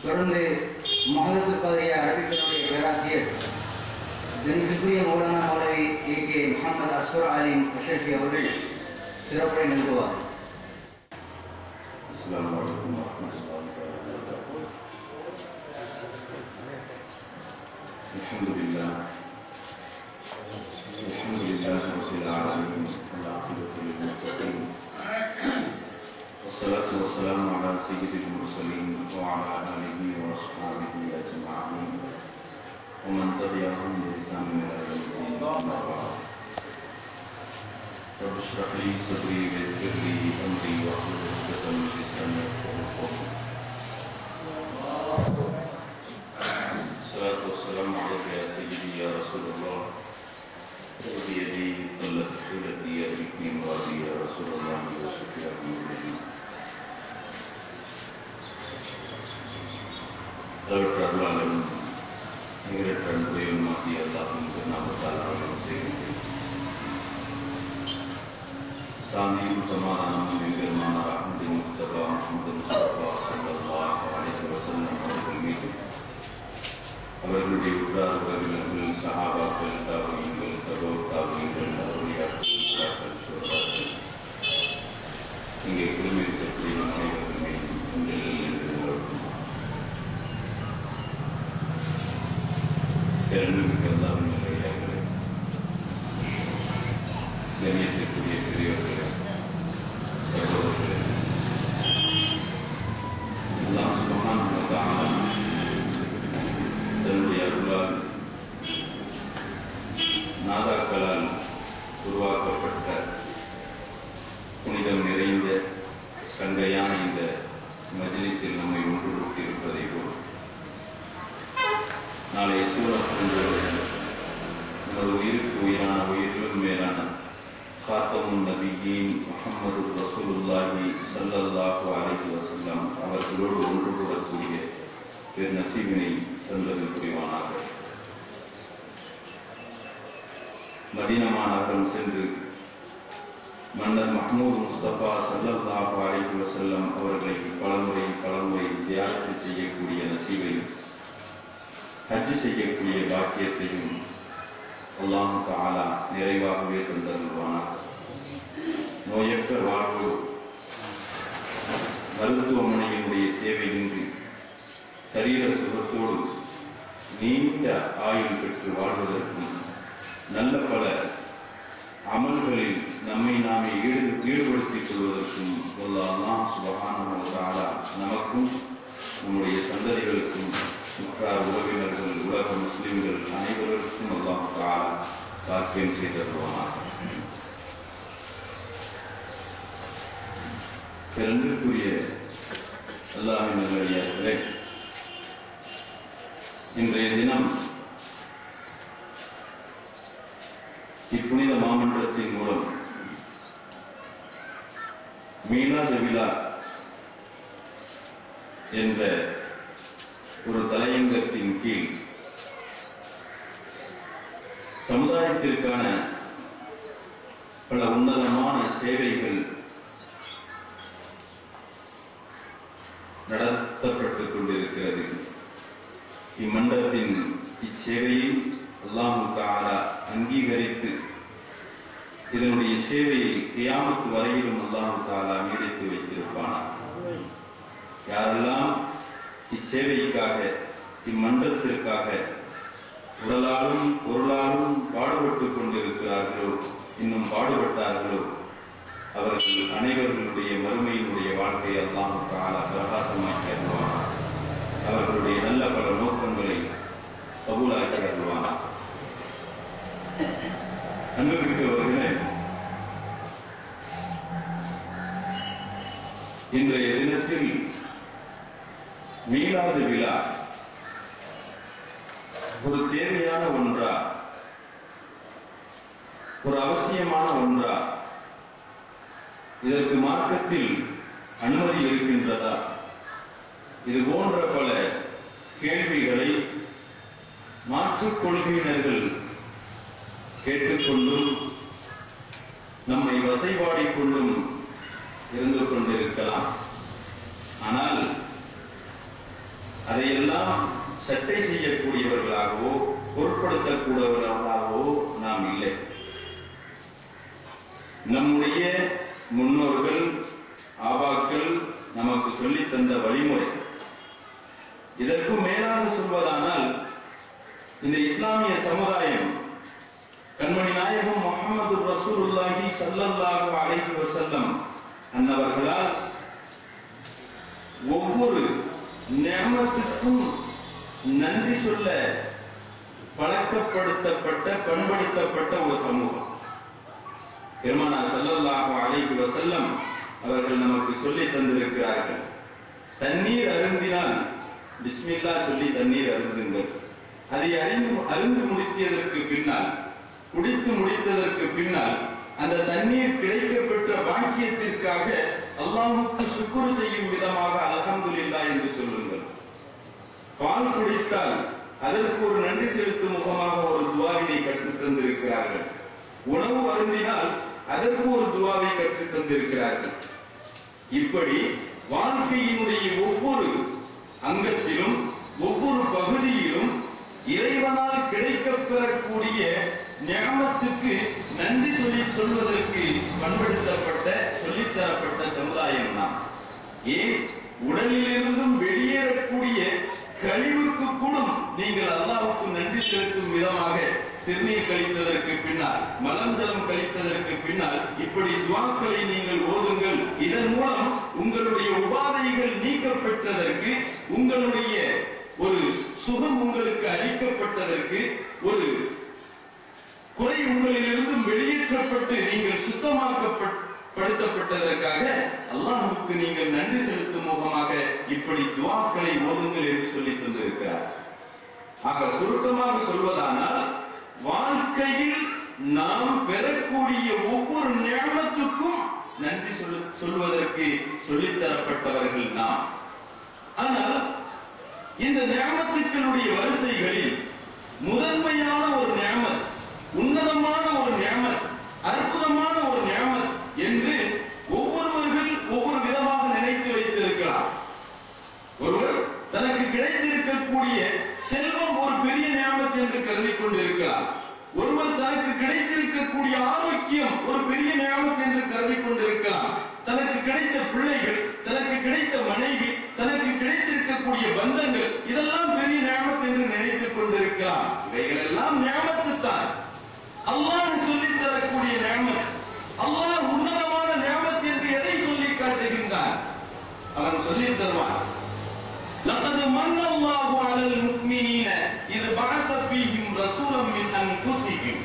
தொடர்ந்து மஹரத்து காதிய அரபிக்கனுடைய பேராசிரியர் கணிதத்துக்குரிய மௌலானா மௌலவி ஏ கே முகமது அஸ்வர் அலீம் அஷரஃபி அவர்கள் சிறப்புரை நிறுவுவார் السلام عليكم ورحمة الله وبركاته الحمد لله الحمد لله رب العالمين والعاقبة للمتقين والصلاة والسلام على سيد المرسلين وعلى آله وأصحابه أجمعين ومن تبعهم بإحسان إلى يوم الدين أما بعد رب اشرح لي صدري ويسر لي امري واحلل عقدة من لساني يفقهوا قولي الصلاة والسلام عليك يا سيدي يا رسول الله وبيدي طلت حيلتي يا ذكري مرادي يا رسول الله وشفيع المؤمنين தவிர்த்தாலும் நிகழற்ற அன்பையும் மாற்றி அல்லாஹும் நாமத்தால் அவர்களும் செய்கின்றேன் சாந்தியும் சமாதானமும் எம்பெருமானார் அஹமது முஸ்தபா முகமது முஸ்தபா சல்லாஹ் அலைஹி வஸல்லம் அவர்கள் மீது அவர்களுடைய உற்றார் உறவினர்கள் சஹாபாக்கள் தாவியங்கள் தகோ தாவியங்கள் அவருடையாக்கள் சொல்றார்கள் இங்கே குழுமிருக்கக்கூடிய அனைவர்கள் மீதும் திறன்மிக்க எல்லாரும் நிலையாகிறது கண்ணியத்திற்குரிய பெரியவர்களே சகோதரர்களே எல்லாம் சுகமான தன்னுடைய அருளால் நாதாக்களால் உருவாக்கப்பட்ட புனிதம் நிறைந்த சங்கையான இந்த மஜ்லிஸில் நம்மை ஒன்று கூட்டியிருப்பதை போல் நாளைய சூழல் நமது உயிருக்கு உயிரான உயிரிலும் மேலான காத்தமுன் நபியின் முகமது ரசூலுல்லாஹி ஸல்லல்லாஹு அலைஹி வஸல்லம் அவர்களோடு ஒன்று கூடக்கூடிய பெரு நசீபினை தந்தது புரிவானாக மதீனா மாநகரம் சென்று மன்னர் மஹமூது முஸ்தபா ஸல்லல்லாஹு அலைஹி வஸல்லம் அவர்களை பலமுறை பலமுறை தியானத்தை செய்யக்கூடிய நசீபையும் ஹஜ் செய்யக்கூடிய பாக்கியத்தையும் அல்லாஹு தாலா நிறைவாகவே தந்தருவானார் நோயற்ற வாழ்வு மருத்துவமனையினுடைய சேவையின்றி சரீர சுகத்தோடு நீண்ட ஆயுள் பெற்று வாழ்வதற்கும் நல்ல பல அமல்களில் நம்மை நாமே ஈடு ஈடுபடுத்திக் கொள்வதற்கும் அல்லாஹ் சுபஹானஹு வ தஆலா நமக்கும் நம்முடைய சந்ததிகளுக்கும் உற்றார் உறவினர்கள் உலக முஸ்லிம்கள் அனைவருக்கும் அல்லாஹ் தஆலா பாக்கியம் செய்தருவானார் பெருந்திற்குரிய அல்லாஹின் நல்லடியார்களே இன்றைய தினம் இப்புனித மாமன்றத்தின் மூலம் மீனாத விழா என்ற ஒரு தலையங்கத்தின் கீழ் சமுதாயத்திற்கான பல உன்னதமான சேவைகள் நடத்தப்பட்டுக் கொண்டிருக்கிறது இம்மண்டலத்தின் இச்சேவையை அல்லாஹு தாலா அங்கீகரித்து இதனுடைய சேவையை கியாமத்து வரையிலும் அல்லாஹு தாலா நீடித்து வைத்திருப்பானார் யாரெல்லாம் இச்சேவைக்காக இம்மன்றத்திற்காக உடலாலும் பொருளாலும் பாடுபட்டுக் கொண்டிருக்கிறார்களோ இன்னும் பாடுபட்டார்களோ அவர்கள் அனைவர்களுடைய மறுமையினுடைய வாழ்க்கையை அல்லாஹு தாலா பிரகாசமாக்கி அருள்வானார் அவர்களுடைய நல்ல பல நோக்கங்களை கபூலாக்கி அருள்வானார் அன்புமிக்கவர்களே இன்றைய தினத்தில் மீளாத விழா ஒரு தேவையான ஒன்றா ஒரு அவசியமான ஒன்றா இதற்கு மார்க்கத்தில் அனுமதி இருக்கின்றதா இது போன்ற பல கேள்விகளை மாற்றுக் கொள்கையினர்கள் கேட்டுக்கொண்டும் நம்மை வசைபாடிக் கொண்டும் இருந்து கொண்டிருக்கலாம் ஆனால் அதையெல்லாம் சட்டை செய்யக்கூடியவர்களாகவோ பொருட்படுத்தக்கூடியவர்களாகவோ நாம் இல்லை நம்முடைய முன்னோர்கள் ஆபாக்கள் நமக்கு சொல்லித் தந்த வழிமுறை இதற்கு மேலாக சொல்வதானால் இந்த இஸ்லாமிய சமுதாயம் கண்மணி நாயகம் முகமது ரசூலுல்லாஹி ஸல்லல்லாஹு அலைஹி வஸல்லம் அன்னவர்களால் ஒவ்வொரு நியமத்துக்கும் நன்றி சொல்ல பழக்கப்படுத்தப்பட்ட பண்படுத்தப்பட்ட ஒரு சமூகம் பெருமானா ஸல்லல்லாஹு அலைஹி வஸல்லம் அவர்கள் நமக்கு சொல்லி தந்திருக்கிறார்கள் தண்ணீர் அருந்தினால் பிஸ்மில்லா சொல்லி தண்ணீர் அருந்துங்கள் அதை அறிந்து அருந்து முடித்ததற்கு பின்னால் குடித்து முடித்ததற்கு பின்னால் அந்த தண்ணீர் கிடைக்கப்பெற்ற பாக்கியத்திற்காக அல்லாஹ்வுக்கு சுக்குர் செய்யும் விதமாக அல்ஹம்துலில்லாஹ் என்று சொல்லுங்கள் பால் குடித்தால் அதற்கு ஒரு நன்றி செலுத்தும் முகமாக ஒரு துவாவினை கற்றுத் தந்திருக்கிறார்கள் உணவு அருந்தினால் அதற்கு ஒரு துவாவை கற்றுத் தந்திருக்கிறார்கள் இப்படி வாழ்க்கையினுடைய ஒவ்வொரு அங்கத்திலும் ஒவ்வொரு பகுதியிலும் இறைவனால் கிடைக்கப் பெறக்கூடிய ஞானத்துக்கு நன்றி சொல்லி சொல்வதற்கு பண்படுத்தப்பட்ட சொல்லித்தரப்பட்ட சமுதாயம் நாம் ஏன் உடலிலிருந்தும் வெளியேறக்கூடிய கழிவுக்கு கூட நீங்கள் அல்லாஹ்வுக்கு நன்றி செலுத்தும் விதமாக சிறுநீர் கழித்ததற்கு பின்னால் மலம் ஜலம் கழித்ததற்கு பின்னால் இப்படி துவாக்களை நீங்கள் ஓதுங்கள் இதன் மூலம் உங்களுடைய உபாதைகள் நீக்கப்பெற்றதற்கு உங்களுடைய ஒரு சுகம் உங்களுக்கு அளிக்கப்பட்டதற்கு ஒரு குறை உங்களிலிருந்து வெளியேற்றப்பட்டு நீங்கள் சுத்தமாக்கப்படுத்தப்பட்டதற்காக அல்லாஹ்வுக்கு நீங்கள் நன்றி செலுத்தும் முகமாக இப்படி துவாக்களை ஓதுங்கள் என்று சொல்லி தந்திருக்கிறார் ஆக சுருக்கமாக சொல்வதானால் வாழ்க்கையில் நாம் பெறக்கூடிய ஒவ்வொரு ஞானத்துக்கும் நன்றி சொல்லு சொல்வதற்கு சொல்லித்தரப்பட்டவர்கள் நாம் ஆனால் இந்த ஞானத்துக்களுடைய வரிசைகளில் முதன்மையான ஒரு ஞாமத் உன்னதமான ஒரு ஞாமத் அற்புதமான ஒரு ஞாமத் என்று ஒவ்வொருவர்கள் ஒவ்வொரு விதமாக நினைத்து வைத்திருக்கிறார் ஒருவர் தனக்கு கிடைத்திருக்கக்கூடிய செல்வம் ஒரு பெரிய ஞாபகம் என்று கருதி கொண்டிருக்கிறார் ஒருவர் தனக்கு கிடைத்திருக்கக்கூடிய ஆரோக்கியம் ஒரு பெரிய ஞாபகம் என்று கருதி கொண்டிருக்கிறார் தனக்கு கிடைத்த பிள்ளைகள் தனக்கு கிடைத்த மனைவி தனக்கு கிடைத்திருக்கக்கூடிய பந்தங்கள் இதெல்லாம் பெரிய ஞாபகம் என்று நினைத்துக் கொண்டிருக்கிறார் இவைகள் எல்லாம் ஞாபகத்து தான் அல்லாஹ் சொல்லித் தரக்கூடிய ஞாபகம் அல்லாஹ் உன்னதமான ஞாபகம் என்று எதை சொல்லி காட்டுகின்றார் அவன் சொல்லித் தருவான் لقد من الله على المؤمنين إذ بعث فيهم رسولا من أنفسهم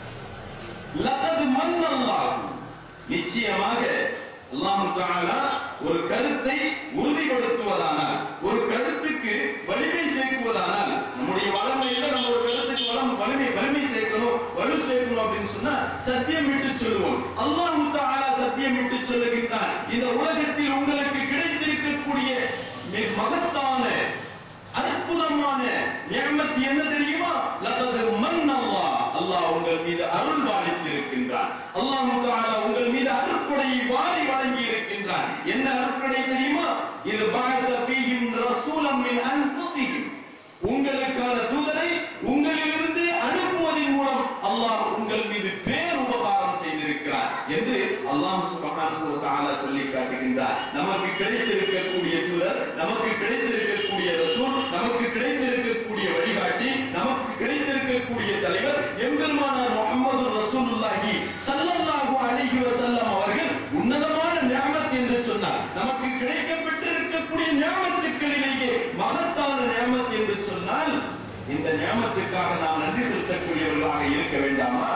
لقد من الله நிச்சயமாக அல்லாஹ் தஆலா ஒரு கருத்தை உறுதிப்படுத்துவதானால் ஒரு கருத்துக்கு வலிமை சேர்க்குவதானால் நம்முடைய வளமையில நம்ம ஒரு கருத்துக்கு வளம் வலிமை வலிமை சேர்க்கணும் வலு சேர்க்கணும் அப்படின்னு சொன்னா சத்தியம் விட்டு சொல்லுவோம் அல்லாஹ் தஆலா சத்தியம் விட்டு சொல்லுகின்றான் இந்த உலகத்தில் உங்களுக்கு கிடைத்திருக்கக்கூடிய மிக மகத்தான அற்புதமான நியமத் என்ன தெரியுமா லகது மன் அல்லாஹ் அல்லாஹ் உங்கள் மீது அருள் பாலித்திருக்கின்றான் அல்லாஹ் தஆலா உங்கள் மீது அருட்கொடையை வாரி வழங்கி இருக்கின்றான் என்ன அருட்கொடை தெரியுமா இது பஅத ஃபீஹிம் ரசூலம் மின் அன்ஃபுஸிஹிம் உங்களுக்கான தூதரை உங்களிலிருந்து அனுப்புவதன் மூலம் அல்லாஹ் உங்கள் மீது பேருபகாரம் செய்திருக்கிறார் என்று அல்லாஹ் சுப்ஹானஹு வ தஆலா சொல்லி காட்டுகின்றார் நமக்கு கிடைத்திருக்கக்கூடிய தூதர் நமக்கு கிடைத்திருக்கக்கூடிய ரசூல் நமக்கு கிடைத்திருக்கக்கூடிய வழிகாட்டி நமக்கு கிடைத்திருக்கக்கூடிய தலைவர் எம்பெருமானார் முஹம்மது ரசூலுல்லாஹி ஸல்லல்லாஹு அலைஹி வஸல்லம் அவர்கள் உன்னதமான நியாமத் என்று சொன்னார் நமக்கு கிடைக்கப்பட்டிருக்கக்கூடிய நியாமத்துக்களிலேயே மகத்தான நியாமத் என்று சொன்னால் இந்த நியாமத்துக்காக நாம் நன்றி செலுத்தக்கூடியவர்களாக இருக்க வேண்டாமா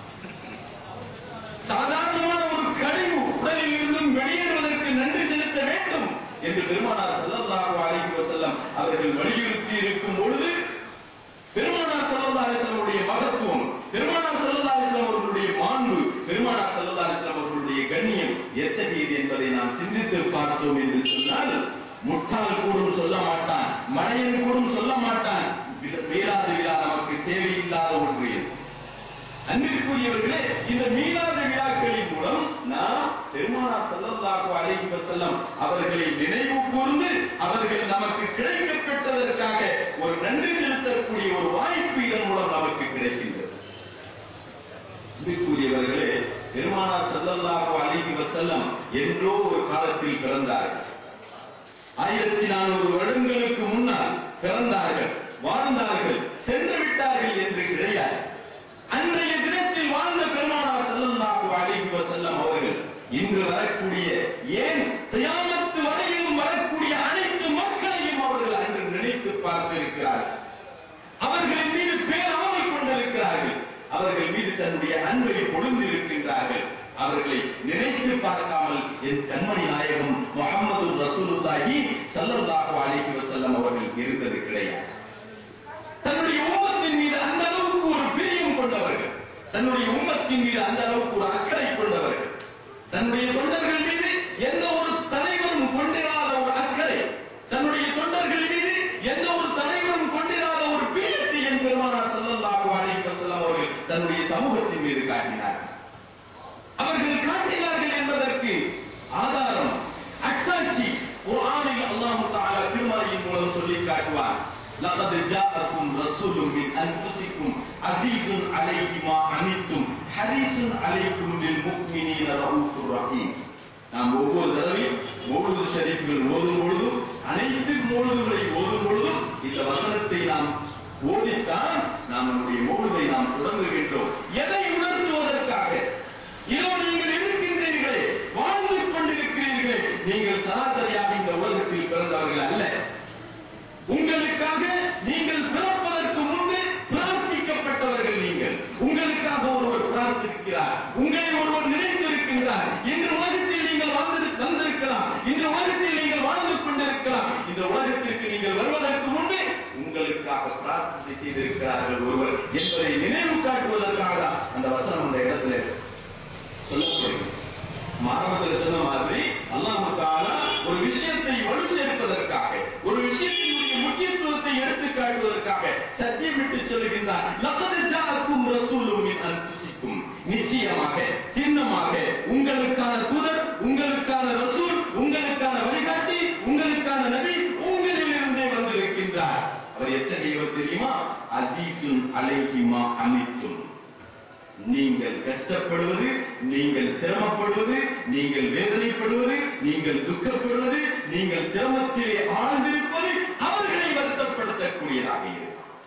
சாதாரணமான ஒரு கழிவு உடலில் இருந்தும் வெளியேறுவதற்கு நன்றி செலுத்த வேண்டும் என்று பெருமானார் ஸல்லல்லாஹு அலைஹி வஸல்லம் அவர்கள் வலியுறுத்தி இருக்கும் பொழுது பெருமானார் ஸல்லல்லாஹு அலைஹி வஸல்லமுடைய மகத்துவம் பெருமானார் ஸல்லல்லாஹு அலைஹி வஸல்லம் அவர்களுடைய மாண்பு பெருமானார் ஸல்லல்லாஹு அலைஹி வஸல்லம் அவர்களுடைய கண்ணியம் எத்தகையது என்பதை நாம் சிந்தித்து பார்த்தோம் என்று சொன்னால் முட்டாள் கூடும் சொல்ல மாட்டான் மடையன் கூடும் சொல்ல மாட்டான் மீளாத விழா நமக்கு தேவையில்லாத ஒன்று இது. அன்பிற்குரியவர்களே இந்த மீளாத விழாக்களின் மூலம் நாம் பெருமானார் ஸல்லல்லாஹு அலைஹி வஸல்லம் அவர்களை நினைவு கூர்ந்து அவர்கள் நமக்கு கிடைக்கப் பெற்றதற்கு ஒரு வாய்ப்பு இதன் மூலம் நமக்கு கிடைக்கின்றது அன்பிற்குரியவர்களே பெருமானார் ஸல்லல்லாஹு அலைஹி வஸல்லம் என்றோ ஒரு காலத்தில் பிறந்தார்கள் ஆயிரத்தி நானூறு வருடங்களுக்கு முன்னால் பிறந்தார்கள் வாழ்ந்தார்கள் சென்று விட்டார்கள் என்று கிடையாது அன்றைய தினத்தில் வாழ்ந்த பெருமானார் ஸல்லல்லாஹு அலைஹி வஸல்லம் அவர்கள் இன்று வரக்கூடிய ஏன் தியானத்து வரையிலும் வரக்கூடிய அனைத்து மக்களையும் அவர்கள் அன்று நினைத்து பார்த்திருக்கிறார்கள் அவர்களின் மீது பேராமல் கொண்டிருக்கிறார்கள் அவர்கள் மீது தன்னுடைய அன்பை பொழுந்திருக்கின்றார்கள் அவர்களை நினைத்து பார்க்காமல் என் கண்மணி நாயகம் முகமது ரசூலுல்லாஹி ஸல்லல்லாஹு அலைஹி வஸல்லம் அவர்கள் இருந்தது கிடையாது தன்னுடைய உம்மத்தின் மீது அந்த அளவுக்கு ஒரு பிரியம் கொண்டவர்கள் தன்னுடைய உம்மத்தின் மீது அந்த அளவுக்கு ஒரு அக்கறை கொண்டவர்கள் தன்னுடைய தொண்டர்கள் மீது எந்த ஒரு தலைவரும் கொண்டிராத ஒரு அக்கறை தன்னுடைய தொண்டர்கள் மீது எந்த ஒரு தலைவரும் கொண்டிராத ஒரு பீடத்தை என் பெருமானார் ஸல்லல்லாஹு அலைஹி வஸல்லம் அவர்கள் தன்னுடைய சமூகத்தின் மீது காட்டினார்கள் அவர்கள் காட்டினார்கள் என்பதற்கு ஆதாரம் அச்சாட்சி குர்ஆனில் அல்லாஹ் தஆலா திருமறையின் மூலம் சொல்லி காட்டுவார் لقد جاءكم رسول من انفسكم عزيز عليه ما عنتم حريص عليكم بالمؤمنين رؤوف رحيم நாம் ஒவ்வொரு தடவையும் மௌலுது ஷரீஃப்கள் ஓதும் பொழுதும் அனைத்து மௌலுதுகளை ஓதும் பொழுதும் இந்த வசனத்தை நாம் ஓதித்தான் நாம் நம்முடைய மௌலுதை நாம் தொடங்குகின்றோம் எதை உணர்த்துவதற்காக இதோ நீங்கள் இருக்கின்றீர்களே வாழ்ந்து கொண்டிருக்கிறீர்களே நீங்கள் சராசரியாக இந்த உலகத்தில் பிறந்தவர்கள் அல்ல உங்களுக்காக நீங்கள் பிறப்பதற்கு முன்பு பிரார்த்திக்கப்பட்டவர்கள் நீங்கள் உங்களுக்காக ஒருவர் பிரார்த்திக்கிறார் உங்களை ஒருவர் நினைத்திருக்கின்றார் இன்று உலகத்தில் நீங்கள் வந்து வந்திருக்கலாம் இன்று உலகத்தில் நீங்கள் வாழ்ந்து கொண்டிருக்கலாம் இந்த உலகத்திற்கு நீங்கள் வருவதற்கு முன்பே உங்களுக்காக பிரார்த்தனை செய்திருக்கிறார்கள் ஒருவர் என்பதை நினைவு காட்டுவதற்காக தான் அந்த வசனம் அந்த இடத்துல சொல்லப்படுகிறது மாணவர்கள் சொன்ன மாதிரி அல்லாஹ் தஆலா ஒரு விஷயத்தை வலு சேர்ப்பதற்காக ஒரு விஷயத்தினுடைய முக்கியத்துவத்தை எடுத்து காட்டுவதற்காக சத்தியமிட்டு சொல்லுகின்றார் லaqad ஜாஅக்கும் ரசூலும் மின் அன்ஃபுசிக்கும் நிச்சயமாக சின்னமாக உங்களுக்கான தூதர் உங்களுக்கான ரசூல் உங்களுக்கான வழிகாட்டி உங்களுக்கான நபி உங்களிலிருந்தே வந்திருக்கின்றார் அவர் எத்தகையவர் தெரியுமா அசீசுன் அலைஹிமா அனித்தும் நீங்கள் கஷ்டப்படுவது நீங்கள் சிரமப்படுவது நீங்கள் வேதனைப்படுவது நீங்கள் துக்கப்படுவது நீங்கள் சிரமத்திலே ஆழ்ந்திருப்பது அவர்களை வருத்தப்படுத்தக்கூடியதாக இருக்கும்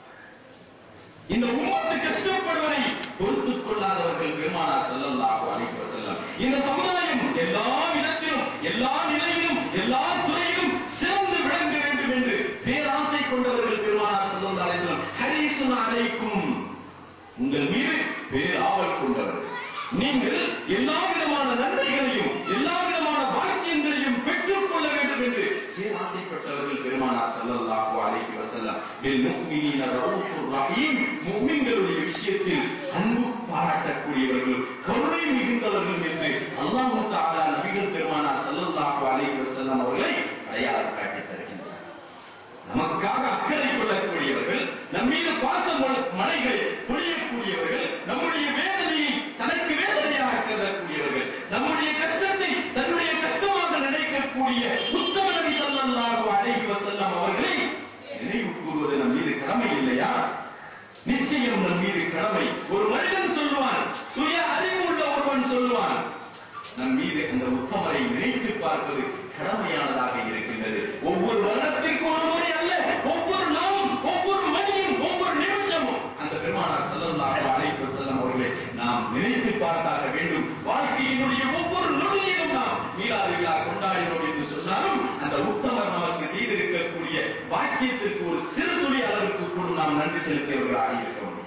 இந்த உம்மத்து கஷ்டப்படுவதை பொறுத்துக் கொள்ளாதவர்கள் பெருமானார் ஸல்லல்லாஹு அலைஹி வஸல்லம் இந்த சமுதாயம் எல்லா விதத்திலும் எல்லா நிலையிலும் எல்லா துறையிலும் சிறந்து விளங்க வேண்டும் என்று பேராசை கொண்டவர்கள் பெருமானார் ஸல்லல்லாஹு அலைஹி வஸல்லம் ஹரீசுன் அலைக்கும் உங்கள் மீது பேராவல் கொண்டவர்கள் நீங்கள் எல்லா விதமான நன்மைகளையும் எல்லா விதமான பாக்கியங்களையும் பெற்றுக் கொள்ள வேண்டும் என்று பேராசைப்பட்டவர்கள் பெருமானார் ஸல்லல்லாஹு அலைஹி வஸல்லம் பில் முஃமினீன ரவுஃபுர் ரஹீம் முஃமின்களுடைய விஷயத்தில் அன்பு பாராட்டக்கூடியவர்கள் கருணை மிகுந்தவர்கள் என்று அல்லாஹ் தஆலா நபிகள் பெருமானார் ஸல்லல்லாஹு அலைஹி வஸல்லம் அவர்களை அடையாளம் காட்டித் தருகின்றார் நமக்காக அக்கறை கொள்ளக்கூடியவர்கள் நம் மீது பாசம் கொள்ள- மழைகளை பொழியக்கூடியவர்கள் நம்முடைய வேதனையை தனக்கு வேதனையாக கருதக்கூடியவர்கள் நம்முடைய கஷ்டத்தை தன்னுடைய கஷ்டமாக நினைக்கக்கூடிய உத்தம நபி ஸல்லல்லாஹு அலைஹி வஸல்லம் அவர்களை நினைவு கூறுவது நம் மீது கடமை இல்லையா நிச்சயம் நம் மீது கடமை ஒரு மனிதன் சொல்லுவான் சுய அறிவு உள்ள ஒருவன் சொல்லுவான் நம் மீது அந்த உத்தமரை நினைத்து பார்ப்பது கடமையானதாக இருக்கின்றது ஒவ்வொரு வருடத்திற்கு ஒரு முறை அல்ல ஒவ்வொரு நாளும் ஒவ்வொரு மணியும் ஒவ்வொரு நிமிஷமும் அந்த பெருமானார் ஸல்லல்லாஹு அலைஹி வஸல்லம் அவர்களை நாம் நினைத்து பார்த்தாக வேண்டும் வாழ்க்கையினுடைய ஒவ்வொரு நொடியிலும் நாம் மீளாது விழா கொண்டாடினோம் என்று சொன்னாலும் அந்த உத்தமர் நமக்கு செய்திருக்கக்கூடிய பாக்கியத்திற்கு ஒரு சிறு துளி அளவுக்கு கூட நாம் நன்றி செலுத்தியவர்களாக இருக்க முடியும்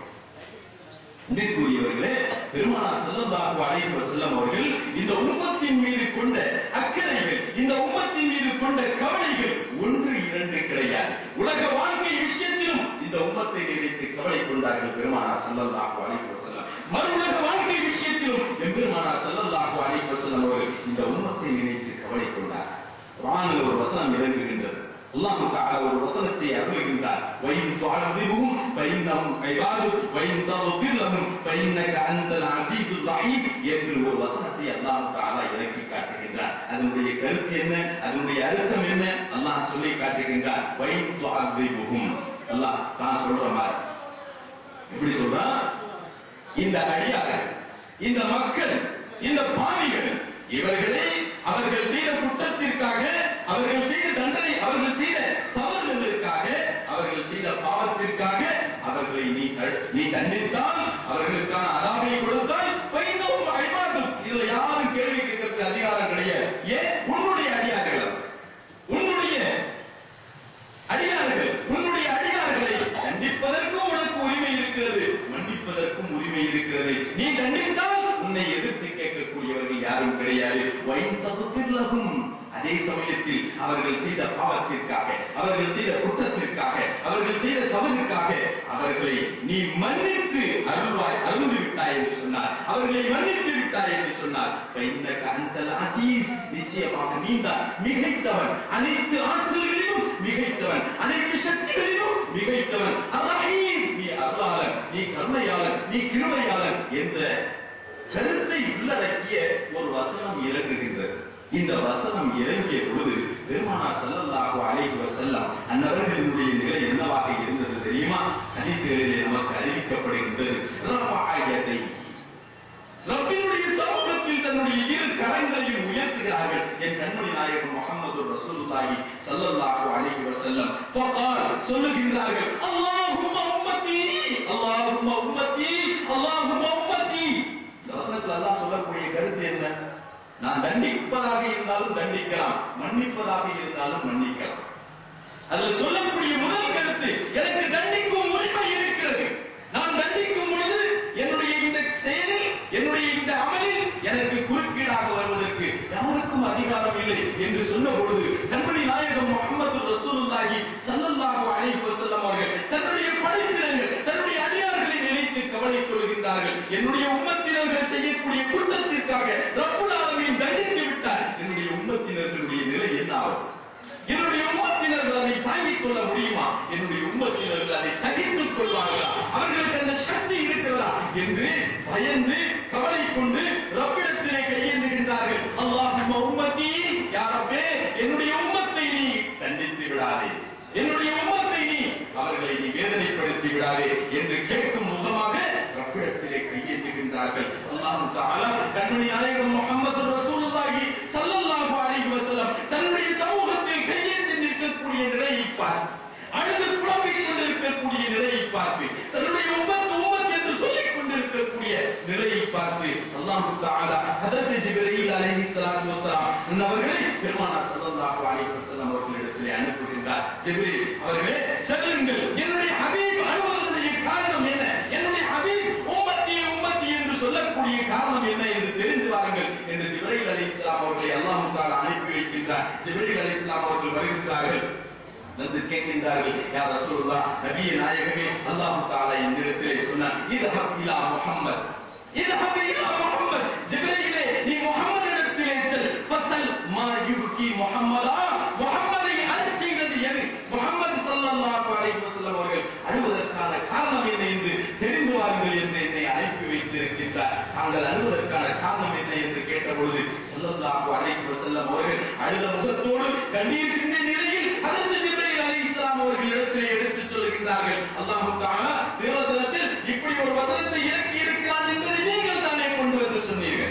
அன்பிற்குரியவர்களே பெருமானார் ஸல்லல்லாஹு அலைஹி வஸல்லம் அவர்கள் இந்த உம்மத்தின் மீது கொண்ட அக்கறைகள் இந்த உம்மத்தின் மீது கொண்ட கவலைகள் ஒன்று இரண்டு கிடையாது உலக வாழ்க்கை விஷயத்திலும் இந்த உம்மத்தை நினைத்து கவலை கொண்டார்கள் பெருமானார் ஸல்லல்லாஹு அலைஹி வஸல்லம் மறு உலக வாழ்க்கை விஷயத்திலும் எம்பெருமானார் ஸல்லல்லாஹு அலைஹி வஸல்லம் அவர்கள் இந்த உம்மத்தை நினைத்து கவலை கொண்டார் குர்ஆனில் ஒரு வசனம் இறங்குகின்றது அல்லாஹ் தஆலா ஒரு வசனத்தை அருளுகின்றார் வைன் துஅذிபுஹும் ஃபைன்னஹும் இபாது வைன் தக்ஃபிர் லஹும் ஃபைன்னக அன்தல் அஸீஸுர் ரஹீம் என்று ஒரு வசனத்தை அல்லாஹ் தஆலா இறக்கி காட்டுகின்றார் அதனுடைய கருத்து என்ன அதனுடைய அர்த்தம் என்ன அல்லாஹ் சொல்லி காட்டுகின்றார் வைன் துஅذிபுஹும் அல்லாஹ் தான் சொல்ற மாதிரி எப்படி சொல்றா இந்த அடியார்கள் இந்த மக்கள் இந்த பாவிகள் இவர்களே அவர்கள் செய்த குற்றத்திற்காக அவர்கள் செய்த தண்டனை அவர்கள் செய்த தவறுகளுக்காக அவர்கள் செய்த பாவத்திற்காக அவர்களை நீ த- நீ தண்டித்தால் அவர்களுக்கான அதாவை கொடுத்தால் பைனவும் அழிவாது இதுல யாரும் கேள்வி கேட்கறதுக்கு அதிகாரம் கிடையாது ஏன் உன்னுடைய அடியார்கள் அவர். உன்னுடைய அடியார்கள் உன்னுடைய அடியார்களை தண்டிப்பதற்கும் உனக்கு உரிமை இருக்கிறது மன்னிப்பதற்கும் உரிமை இருக்கிறது நீ தண்டித்தால் உன்னை எதிர்த்து கேட்கக்கூடியவர்கள் யாரும் கிடையாது வைத்ததும் அதே சமயத்தில் அவர்கள் செய்த பாவத்திற்காக அவர்கள் செய்த குற்றத்திற்காக அவர்கள் செய்த தவறுக்காக அவர்களை நீ மன்னித்து அருள்வாய் அருள் விட்டாய் என்று சொன்னார் அவர்களை மன்னித்து விட்டாய் என்று சொன்னார் فإنك أنت العزيز நிச்சயமாக நீதான் மிகைத்தவன் அனைத்து ஆற்றல்களிலும் மிகைத்தவன் அனைத்து சக்திகளிலும் மிகைத்தவன் அர்ரஹீம் நீ அருளாளன் நீ கருணையாளன் நீ கிருபையாளன் என்ற கருத்தை உள்ளடக்கிய ஒரு வசனம் இறங்குகின்றது இந்த வசனம் இறங்கிய பொழுது பெருமானார் ஸல்லல்லாஹு அலைஹி வஸல்லம் அன்னவர்களினுடைய நிலை என்னவாக இருந்தது தெரியுமா ஹதீஸ்களிலே நமக்கு அறிவிக்கப்படுகின்றது ரஃபஅ யதை ரப்பினுடைய சமூகத்தில் தன்னுடைய இரு கரங்களையும் உயர்த்துகிறார்கள் என் கண்மணி நாயகம் முகமது ரசூலுல்லாஹி ஸல்லல்லாஹு அலைஹி வஸல்லம் ஃபகால் சொல்லுகின்றார்கள் அல்லாஹும்ம உம்மத்தி அல்லாஹும்ம உம்மத்தி அல்லாஹும்ம உம்மத்தி இந்த வசனத்துல அல்லாஹ் சொல்லக்கூடிய கருத்து என்ன நான் தண்டிப்பதாக இருந்தாலும் தண்டிக்கலாம் மன்னிப்பதாக இருந்தாலும் மன்னிக்கலாம் அதுல சொல்லக்கூடிய முதல் கருத்து எனக்கு தண்டிக்கும் உரிமை இருக்கிறது நான் தண்டிக்கும் பொழுது என்னுடைய இந்த செயலில் என்னுடைய இந்த அமலில் எனக்கு குறுக்கீடாக வருவதற்கு யாருக்கும் அதிகாரம் இல்லை என்று சொன்ன பொழுது கண்மணி நாயகம் முகமது ரசூலுல்லாஹி ஸல்லல்லாஹு அலைஹி வஸல்லம் அவர்கள் தன்னுடைய படைப்பினங்கள் தன்னுடைய அடியார்களை நினைத்து கவலை கொள்கின்றார்கள் என்னுடைய உம்மத்தினர்கள் செய்யக்கூடிய குற்றத்திற்காக ரப்புல் ஆலமீன் தண்டித்து விட்டார் என்னுடைய உம்மத்தினர்களுடைய நிலை என்ன ஆகும் என்னுடைய உம்மத்தினர்கள் அதை தாங்கிக் கொள்ள முடியுமா என்னுடைய உம்மத்தினர்கள் அதை சகித்துக் கொள்வார்களா அவர்களுக்கு அந்த சக்தி இருக்கிறதா என்று பயந்து கவலை கொண்டு ரப்பிடத்திலே கையேந்துகின்றார்கள் அல்லாஹும்ம உம்மத்தி யா ரப்பே என்னுடைய உம்மத்தை நீ தண்டித்து விடாதே என்னுடைய உம்மத்தை நீ அவர்களை நீ வேதனைப்படுத்தி விடாதே என்று கேட்கும் முகமாக ரப்பிடத்திலே கையேந்துகின்றார்கள் அல்லாஹ் தஆலா கண்மணி நாயகம் முஹம்மது ரசூலுல்லாஹி ஸல்லல்லாஹு அலைஹி வஸல்லம் தன்னுடைய சமூகத்தில் கையேந்தி நிற்கக்கூடிய நிலையை பார்த்து அழுது புலம்பிக் கொண்டிருக்கக்கூடிய நிலையை பார்த்து தன்னுடைய உம்மத் உம்மத் என்று சொல்லிக் கொண்டிருக்கக்கூடிய நிலையை பார்த்து அல்லாஹ் தஆலா ஹதரத் ஜிப்ரீல் அலைஹிஸ்ஸலாத்து வஸலாம் அவர்களை பெருமானார் ஸல்லல்லாஹு அலைஹி வஸல்லம் அவர்களிடத்திலே அனுப்புகின்றார் ஜிப்ரீல் அவர்களே செல்லுங்கள் என்னுடைய ஹபீப் அனுபவத்துடைய காரணம் என்ன என்னுடைய ஹபீப் உம்மத்தி உம்மத்தி என்று சொல்லக்கூடிய காரணம் என்ன என்று தெரிந்து வாருங்கள் என்று ஜிப்ரீல் அலைஹிஸ்ஸலாம் அவர்களை அல்லாஹ் தஆலா அனுப்பி வைக்கின்றார் ஜிப்ரீல் அலைஹிஸ்ஸலாம் அவர்கள் வருகின்றார்கள் வந்து கேட்கின்றார்கள் யா ரசூலுல்லாஹ் நபியே நாயகமே அல்லாஹ் தஆலா என்னிடத்திலே சொன்னார் இதஹப் இலா முஹம்மத் இதஹப் இலா முஹம்மத் ஜிப்ரீலே நீ முஹம்மதிடத்திலே செல் ஃபஸல் மா யுபகி முஹம்மதா முஹம்மதை அழச் செய்தது எது முஹம்மது ஸல்லல்லாஹு அலைஹி வஸல்லம் அவர்கள் அழுவதற்கான காரணம் என்ன என்று தெரிந்து வாருங்கள் என்று என்னை அனுப்பி வைத்திருக்கின்றார் தாங்கள் அழுவதற்கான காரணம் என்ன என்று கேட்டபொழுது ஸல்லல்லாஹு அலைஹி வஸல்லம் அவர்கள் அழுத முகத்தோடு கண்ணீர் சிந்திய நிலையில் ஹதரத் ஜிப்ரீல் அலைஹிஸ்ஸலாம் அவர்கள் இடத்திலே எடுத்துச் சொல்கின்றார்கள் அல்லாஹ் தஆலா திருவசனத்தில் இப்படி ஒரு வசனத்தை இறக்கி இருக்கிறான் என்பதை நீங்கள் தானே கொண்டு வந்து சொன்னீர்கள்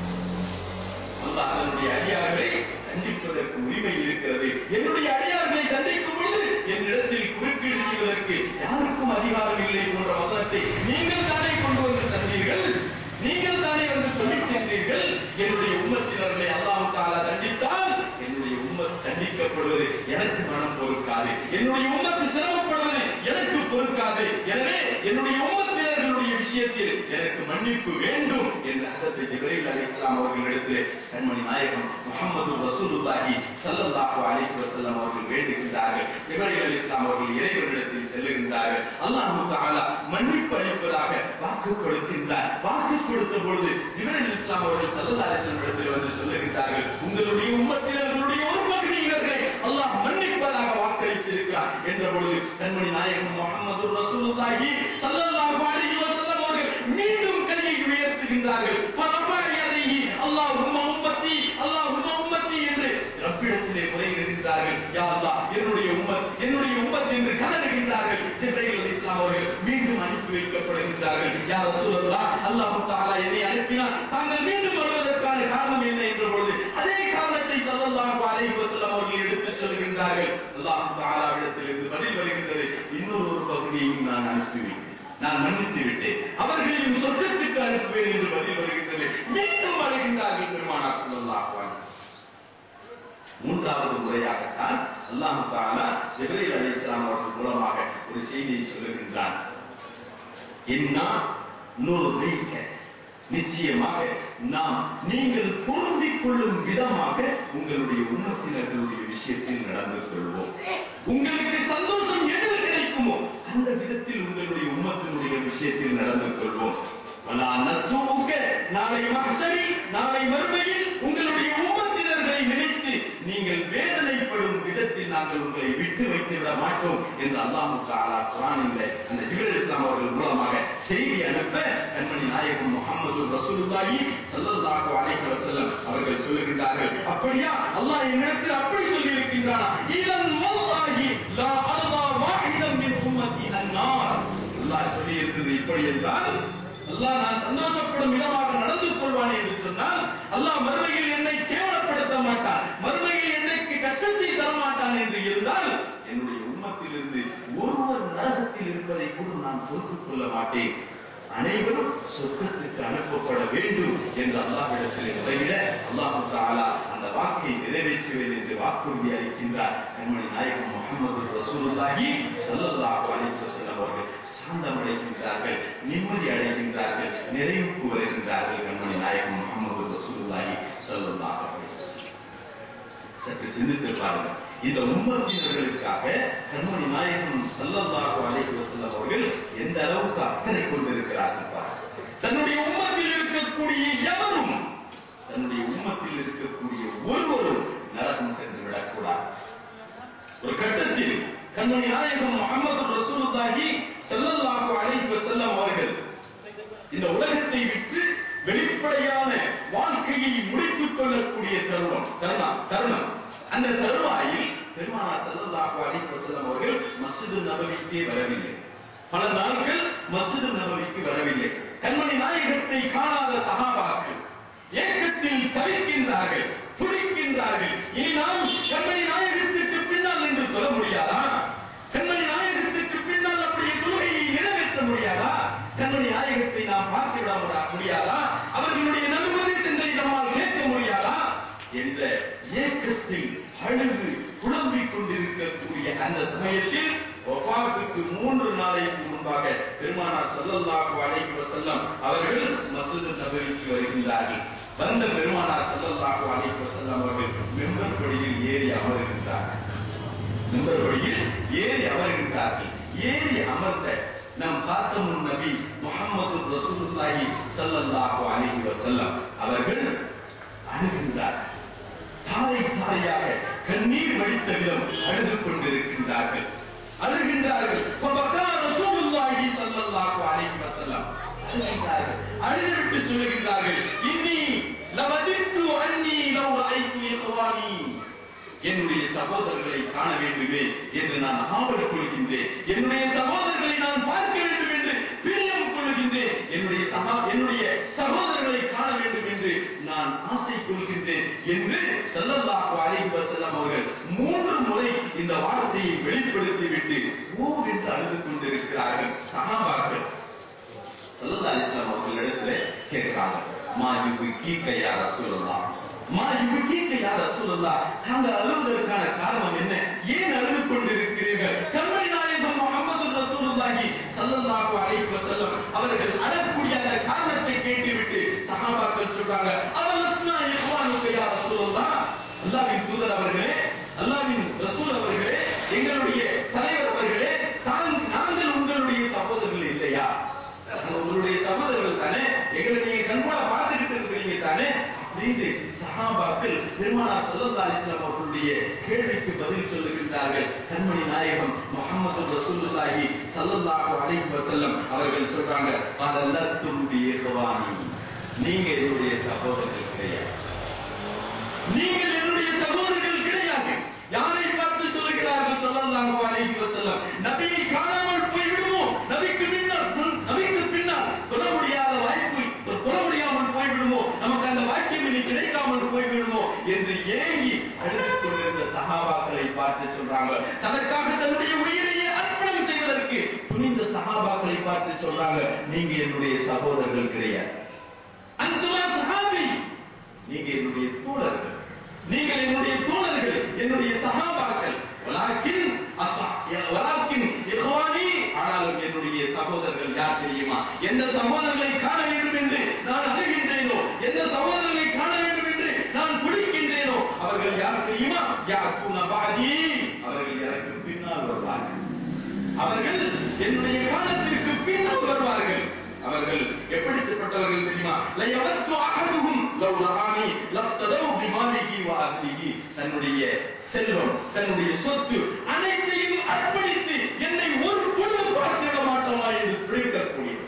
அல்லாஹ் தன்னுடைய அடியார்களை தண்டிப்பதற்கு உரிமை இருக்கிறது என்னுடைய அடியார்களை தண்டிக்கும் பொழுது என்னிடத்தில் குறுக்கீடு செய்வதற்கு யாருக்கும் அதிகாரம் இல்லை போன்ற வசனத்தை நீங்கள் தானே கொண்டு வந்து தந்தீர்கள் நீங்கள் தானே வந்து சொல்லிச் சென்றீர்கள் என்னுடைய உம்மத்தினர்களை அல்லாஹ் தாலா தண்டித்தால் என்னுடைய உம்மத் தண்டிக்கப்படுவது எனக்கு மனம் பொறுக்காது என்னுடைய உம்மத்து சிரமப்படுவது எனக்கு பொறுக்காது எனவே என்னுடைய உம்மத்தினர்களுடைய விஷயத்தில் எனக்கு மன்னிப்பு வேண்டும் என்று ஹதரத் ஜிப்ரீல் அலைஹிஸ்ஸலாம் அவர்களிடத்திலே கண்மணி நாயகம் முஹம்மது ரசூலுல்லாஹி ஸல்லல்லாஹு அலைஹி வஸல்லம் அவர்கள் வேண்டுகின்றார்கள் ஜிப்ரீல் அலைஹிஸ்ஸலாம் அவர்கள் இறைவனிடத்தில் செல்லுகின்றார்கள் அல்லாஹ் தஆலா மன்னிப்பு அளிப்பதாக வாக்கு கொடுக்கின்றார் வாக்கு கொடுத்த பொழுது ஜிப்ரீல் அலைஹிஸ்ஸலாம் அவர்கள் ஸல்லல்லாஹு அலைஹி வஸல்லம் இடத்தில் வந்து சொல்லுகின்றார்கள் உங்களுடைய உம்மத்தினர்களுடைய ஒரு பகுதியினர்களை அல்லாஹ் மன்னிப்பதாக வாக்களித்திருக்கிறார் என்ற பொழுது கண்மணி நாயகம் முஹம்மது ரசூலுல்லாஹி ஸல்லல்லாஹு அலைஹி வஸல்லம் அவர்கள் மீண்டும் கையை உயர்த்துகின்றார்கள் ஃபரஃபா யதைஹி அல்லாஹும்ம உம்மத்தி அல்லாஹும்ம உம்மத்தி என்று ரப்பிடத்திலே முறையிடுகின்றார்கள் யா அல்லாஹ் என்னுடைய உம்மத் என்னுடைய உம்மத் என்று கதறுகின்றார்கள் ஜிப்ரீல் அலைஹிஸ்ஸலாம் அவர்கள் மீண்டும் அனுப்பி அனுப்பி வைக்கப்படுகின்றார்கள் யார் ரசூலல்லாஹ் அல்லாஹ் தஆலா என்னை அனுப்பினார் தாங்கள் மீண்டும் வருவதற்கான காரணம் என்ன என்ற பொழுது அதே காரணத்தை ஸல்லல்லாஹு அலைஹி வஸல்லம் அவர்கள் எடுத்துச் சொல்கின்றார்கள் அல்லாஹ் தஆலாவிடத்தில் இருந்து பதில் வருகின்றது இன்னொரு ஒரு பகுதியையும் நான் அனுப்பி வைத்தேன் நான் மன்னித்து விட்டேன் அவர்களையும் சொர்க்கத்துக்கு அனுப்புவேன் என்று பதில் வருகின்றது மீண்டும் வருகின்றார்கள் பெருமானார் ஸல்லல்லாஹு அலைஹி வஸல்லம். மூன்றாவது முறையாகத்தான் அல்லாஹ் தஆலா ஜிப்ரீல் அலைஹிஸ்ஸலாம் அவர்கள் மூலமாக ஒரு செய்தியை சொல்லுகின்றான் இன்னா நுர்தீக நிச்சயமாக நாம் நீங்கள் பொருந்திக் கொள்ளும் விதமாக உங்களுடைய உம்மத்தினர்களுடைய விஷயத்தில் நடந்து கொள்வோம் உங்களுக்கு சந்தோஷம் எதில் கிடைக்குமோ அந்த விதத்தில் உங்களுடைய உம்மத்தினுடைய விஷயத்தில் நடந்து கொள்வோம் வலா நஸ்ஊக நாளை மஹ்ஷரி நாளை மறுமையில் உங்களுடைய உம்மத்தினர்களை நினைத்து நீங்கள் வேதனைப்படும் விதத்தில் நாங்கள் உங்களை விட்டு வைத்து விட மாட்டோம் என்று அல்லாஹ் தஆலா குர்ஆனில் அந்த ஜிப்ரீல் இஸ்லாம் அவர்கள் மூலமாக செய்தி அனுப்ப கண்மணி நாயகம் முகமது ரசூலுல்லாஹி ஸல்லல்லாஹு அலைஹி வஸல்லம் அவர்கள் சொல்லுகின்றார்கள் அப்படியா அல்லாஹ் என்னிடத்தில் அப்படி சொல்லி இருக்கின்றானா இதன் வல்லாஹி லா அர்தா வாஹிதம் மின் உம்மத்தி அன்னார் அல்லாஹ் சொல்லி இருக்கிறது இப்படி என்றால் அல்லாஹ் நான் சந்தோஷப்படும் விதமாக நடந்து கொள்வான் என்று சொன்னால் அல்லாஹ் மறுமையில் என்னை கேவலப்படுத்த மாட்டான் மறுமையில் எனக்கு கஷ்டத்தை தர மாட்டான் என்று இருந்தால் என்னுடைய உம்மத்திலிருந்து ஒருவர் நரகத்தில் இருப்பதை கூட நான் பொறுத்துக் கொள்ள மாட்டேன் அனைவரும் சொர்க்கத்துக்கு அனுப்பப்பட வேண்டும் என்று அல்லாஹ்விடத்தில் முறையிட அல்லாஹு தஆலா அந்த வாக்கை நிறைவேற்றுவேன் என்று வாக்குறுதி அளிக்கின்றார் கண்மணி நாயகம் முகமது ரசூலுல்லாஹி ஸல்லல்லாஹு அலைஹி வஸல்லம் அவர்கள் சாந்தமடைகின்றார்கள் நிம்மதி அடைகின்றார்கள் நிறைவுக்கு வருகின்றார்கள் கண்மணி நாயகம் முகமது ரசூலுல்லாஹி ஸல்லல்லாஹு அலைஹி வஸல்லம் சற்று சிந்தித்து பாருங்கள் இந்த உம்மத்தினர்களுக்காக கண்மணி நாயகம் ஸல்லல்லாஹு அலைஹி வஸல்லம் அவர்கள் எந்த அளவுக்கு அக்கறை கொண்டிருக்கிறார்கள் பாருங்கள் தன்னுடைய உம்மத்தில் இருக்கக்கூடிய எவரும் தன்னுடைய உம்மத்தில் இருக்கக்கூடிய ஒருவரும் நரகம் சென்று விடக்கூடாது ஒரு கட்டத்தில் கண்மணி நாயகம் முகமது ரசூலுல்லாஹி ஸல்லல்லாஹு அலைஹி வஸல்லம் அவர்கள் இந்த உலகத்தை விட்டு வெளிப்படையான வாழ்க்கையை முடித்துக் கொள்ளக்கூடிய தருணம் தருணம் தருணம் அந்த தருவாயில் பெருமானார் ஸல்லல்லாஹு அலைஹி வஸல்லம் அவர்கள் மஸ்ஜிது நபவிக்கே வரவில்லை பல நாட்கள் மஸ்ஜிது நபவிக்கு வரவில்லை கண்மணி நாயகத்தை காணாத சஹாபாக்கள் ஏக்கத்தில் தவிக்கின்றார்கள் துடிக்கின்றார்கள் இனி நாம் கண்மணி நாயகத்துக்கு பின்னால் நின்று சொல்ல முடியாதா கண்மணி நாயகத்துக்கு பின்னால் அப்படியே தொழுகையை நிறைவேற்ற முடியாதா கண்மணி நாயகத்தை நாம் பார்த்து விட முடா- முடியாதா அவர்களுடைய நல்வதேசங்களை நம்மால் கேட்க முடியாதா என்ற ஏக்கத்தில் அழுது புலம்பிக் கொண்டிருக்கக்கூடிய அந்த சமயத்தில் வஃபாத்துக்கு மூன்று நாளைக்கு முன்பாக பெருமானார் ஸல்லல்லாஹு அலைஹி வஸல்லம் அவர்கள் மஸ்ஜித் நபவிக்கு வருகின்றார்கள் வந்த பெருமானார் ஸல்லல்லாஹு அலைஹி வஸல்லம் அவர்கள் மெம்பர் படியில் ஏறி அமர்கின்றார்கள் மெம்பர் படியில் ஏறி அமர்கின்றார்கள் ஏறி அமர்ந்த நம் சாத்தமுன் நபி முஹம்மது ரசூலுல்லாஹி ஸல்லல்லாஹு அலைஹி வஸல்லம் அவர்கள் அழுகின்றார்கள் தாரை தாரையாக கண்ணீர் வடித்த விதம் அழுது கொண்டிருக்கின்றார்கள் அழுகின்றார்கள் فَبَكَى رَسُولُ اللَّهِ صَلَّى اللَّهُ عَلَيْهِ وسلم. அழுகின்றார்கள் அழுதுவிட்டு சொல்லுகின்றார்கள் இன்னி லவதித்து அன்னி லவ் ரஅய்து இഖ்வானி என்னுடைய சகோதரர்களை காண வேண்டுமே என்று நான் ஆவல் கொள்கின்றேன் என்னுடைய சகோதரர்களை நான் பார்க்க வேண்டும் என்று பிரியம் கொள்கின்றேன் என்னுடைய சகா என்னுடைய சகோதரர்களை காண வேண்டும் என்று நான் ஆசை கொள்கின்றேன் என்று ஸல்லல்லாஹு அலைஹி வஸல்லம் அவர்கள் மூன்று முறை இந்த வார்த்தையை வெளிப்படுத்தி விட்டு ஓ என்று அழுது கொண்டிருக்கிறார்கள் சஹாபாக்கள் சல்லல்லாஹு அலைஹி வஸல்லம் அவர்களிடத்துல கேட்கிறாங்க மா யுபகீக யா ரசூலுல்லாஹ் மா யுபகீக யா ரசூலுல்லாஹ் தாங்கள் அழுவதற்கான காரணம் என்ன ஏன் அழுது கொண்டிருக்கிறீர்கள் கண்மணி நாயகம் முஹம்மது ரசூலுல்லாஹி ஸல்லல்லாஹு அலைஹி வஸல்லம் அவர்கள் அழக்கூடிய அந்த காரணத்தை கேட்டுவிட்டு சஹாபாக்கள் சொல்றாங்க அவலஸ்னா இஹ்வானுக யா ரசூலுல்லாஹ் அல்லாஹ்வின் தூதர் அவர்களே அல்லாஹ்வின் ரசூல் அவர்களே எங்களுடைய தலைவர் அவர்களே தான் நாங்கள் உங்களுடைய சகோதரர்கள் இல்லையா நாங்க உங்களுடைய சகோதரர்கள் தானே எங்களை நீங்க கண்கூட பார்த்துக்கிட்டு இருக்கிறீங்க தானே அப்படின்னு சஹாபாக்கள் பெருமானார் ஸல்லல்லாஹு அலைஹி வஸல்லம் அவர்களுடைய கேள்விக்கு பதில் சொல்லுகின்றார்கள் கண்மணி நாயகம் முஹம்மது ரசூலுல்லாஹி ஸல்லல்லாஹு அலைஹி வஸல்லம் அவர்கள் சொல்றாங்க அதல்லஸ்தும் பி இஹ்வானி நீங்க என்னுடைய சகோதரர்கள் கிடையாது நீங்கள் என்னுடைய சகோதரர்கள் கிடையாது யாரை பார்த்து சொல்லுகிறார்கள் ஸல்லல்லாஹு அலைஹி வஸல்லம் நபியை காணாமல் போய் விடுவோம் நபிக்கு முன்னால் முன் சொல்றாங்க தனக்காக தன்னுடைய உயிரையே அர்ப்பணம் செய்வதற்கு துணிந்த சஹாபாக்களை பார்த்து சொல்றாங்க நீங்க என்னுடைய சகோதரர்கள் கிடையாது அந்துமா சஹாபி நீங்க என்னுடைய தோழர்கள் நீங்கள் என்னுடைய தோழர்கள் என்னுடைய சகாபாக்கள் வலாக்கின் அஸ்ஸா வலாக்கின் இஹ்வானி ஆனாலும் என்னுடைய சகோதரர்கள் யார் தெரியுமா எந்த சகோதரர்களை காண வேண்டும் என்று நான் அழுகின்றேனோ எந்த சகோதரர்களை காண வேண்டும் என்று நான் துடிக்கின்றேனோ அவர்கள் யார் தெரியுமா யாக்கூன பாதி அவர்கள் எனக்கு பின்னால் வருவார்கள் அவர்கள் என்னுடைய காலத்திற்கு பின்னால் வருவார்கள் அவர்கள் எப்படிப்பட்டவர்கள் தெரியுமா லயவத்து அஹதுஹும் லவ் ரஆனி லப்ததவு பிமாலிஹி வ அஹ்லிஹி தன்னுடைய செல்வம் தன்னுடைய சொத்து அனைத்தையும் அர்ப்பணித்து என்னை ஒரு பொழுது பார்த்திட மாட்டோமா என்று துடிக்கக்கூடிய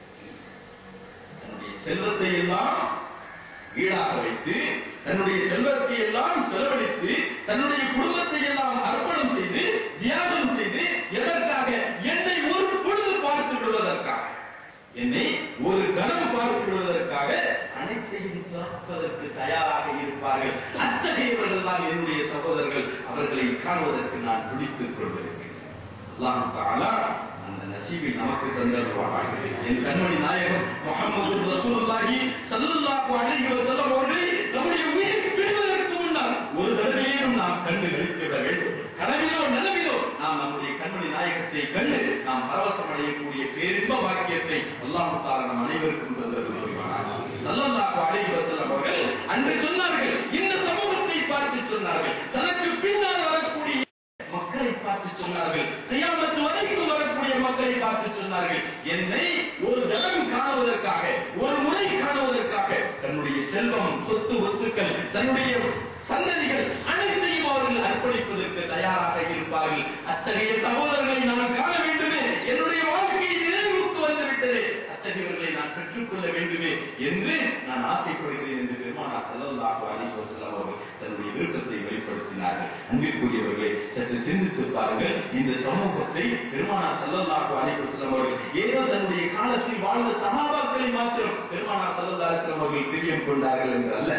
தன்னுடைய செல்வத்தை எல்லாம் ஈடாக வைத்து தன்னுடைய செல்வத்தை எல்லாம் செலவழித்து தன்னுடைய குடும்பத்தை எல்லாம் அர்ப்பணம் செய்து தியாகம் செய்து எதற்காக என்னை ஒரு பொழுது பார்த்து விடுவதற்காக என்னை ஒரு கணம் பார்த்து விடுவதற்காக அனைத்தையும் துறப்பதற்கு தயாராக இருப்பார்கள் அத்தகையவர்கள் தான் என்னுடைய சகோதரர்கள் அவர்களை காணுவதற்கு நான் துடித்துக் கொண்டிருக்கிறேன் அல்லாஹ் தஆலா அந்த நசீபை நமக்கு தந்தருவானாக என் கண்மணி நாயகம் முஹம்மது ரசூலுல்லாஹி ஸல்லல்லாஹு அலைஹி வஸல்லம் அவர்களை நம்முடைய உயிர் பிரிவதற்கு முன்னால் ஒரு தடவையும் நாம் கண்டு கழித்து விட வேண்டும் கனவிலோ நனவிலோ நாம் நம்முடைய கண்மணி நாயகத்தை கண்டு நாம் பரவசம் அடையக்கூடிய பேரின்ப வாக்கியத்தை அல்லாஹ் தஆலா நம் அனைவருக்கும் தந்தருவானாக ஸல்லல்லாஹு அலைஹி வஸல்லம் அவர்கள் அன்று சொன்னார்கள் இந்த சமூகத்தை பார்த்து சொன்னார்கள் தனக்கு பின்னால் வரக்கூடிய மக்களை பார்த்து சொன்னார்கள் கியாமத்து வரைக்கும் வரக்கூடிய மக்களை பார்த்து சொன்னார்கள் என்னை ஒரு தடம் காணுவதற்காக ஒரு முறை காணுவதற்காக தன்னுடைய செல்வம் சொத்து ஒத்துக்கள் தன்னுடைய சந்ததிகள் அனைத்தையும் அவர்கள் அர்ப்பணிப்பதற்கு தயாராக இருப்பார்கள் அத்தகைய சகோதரர்களை நான் காண வேண்டுமே என்னுடைய வாழ்க்கை நினைவுக்கு வந்து விட்டது அத்தகையவர்களை நான் பெற்றுக்கொள்ள வேண்டுமே என்று நான் ஆசைப்படுகிறேன் என்று பெருமானா ஸல்லல்லாஹு அலைஹி வஸல்லம் அவர்கள் தன்னுடைய விருப்பத்தை வெளிப்படுத்தினார்கள் அன்பிற்குரியவர்களே சற்று சிந்தித்து பாருங்கள் இந்த சமூகத்தை பெருமானா ஸல்லல்லாஹு அலைஹி வஸல்லம் அவர்கள் ஏதோ தன்னுடைய காலத்தில் வாழ்ந்த சஹாபாக்களை மாத்திரம் பெருமானா ஸல்லல்லாஹு அலைஹி வஸல்லம் அவர்கள் பிரியம் கொண்டார்கள் என்று அல்ல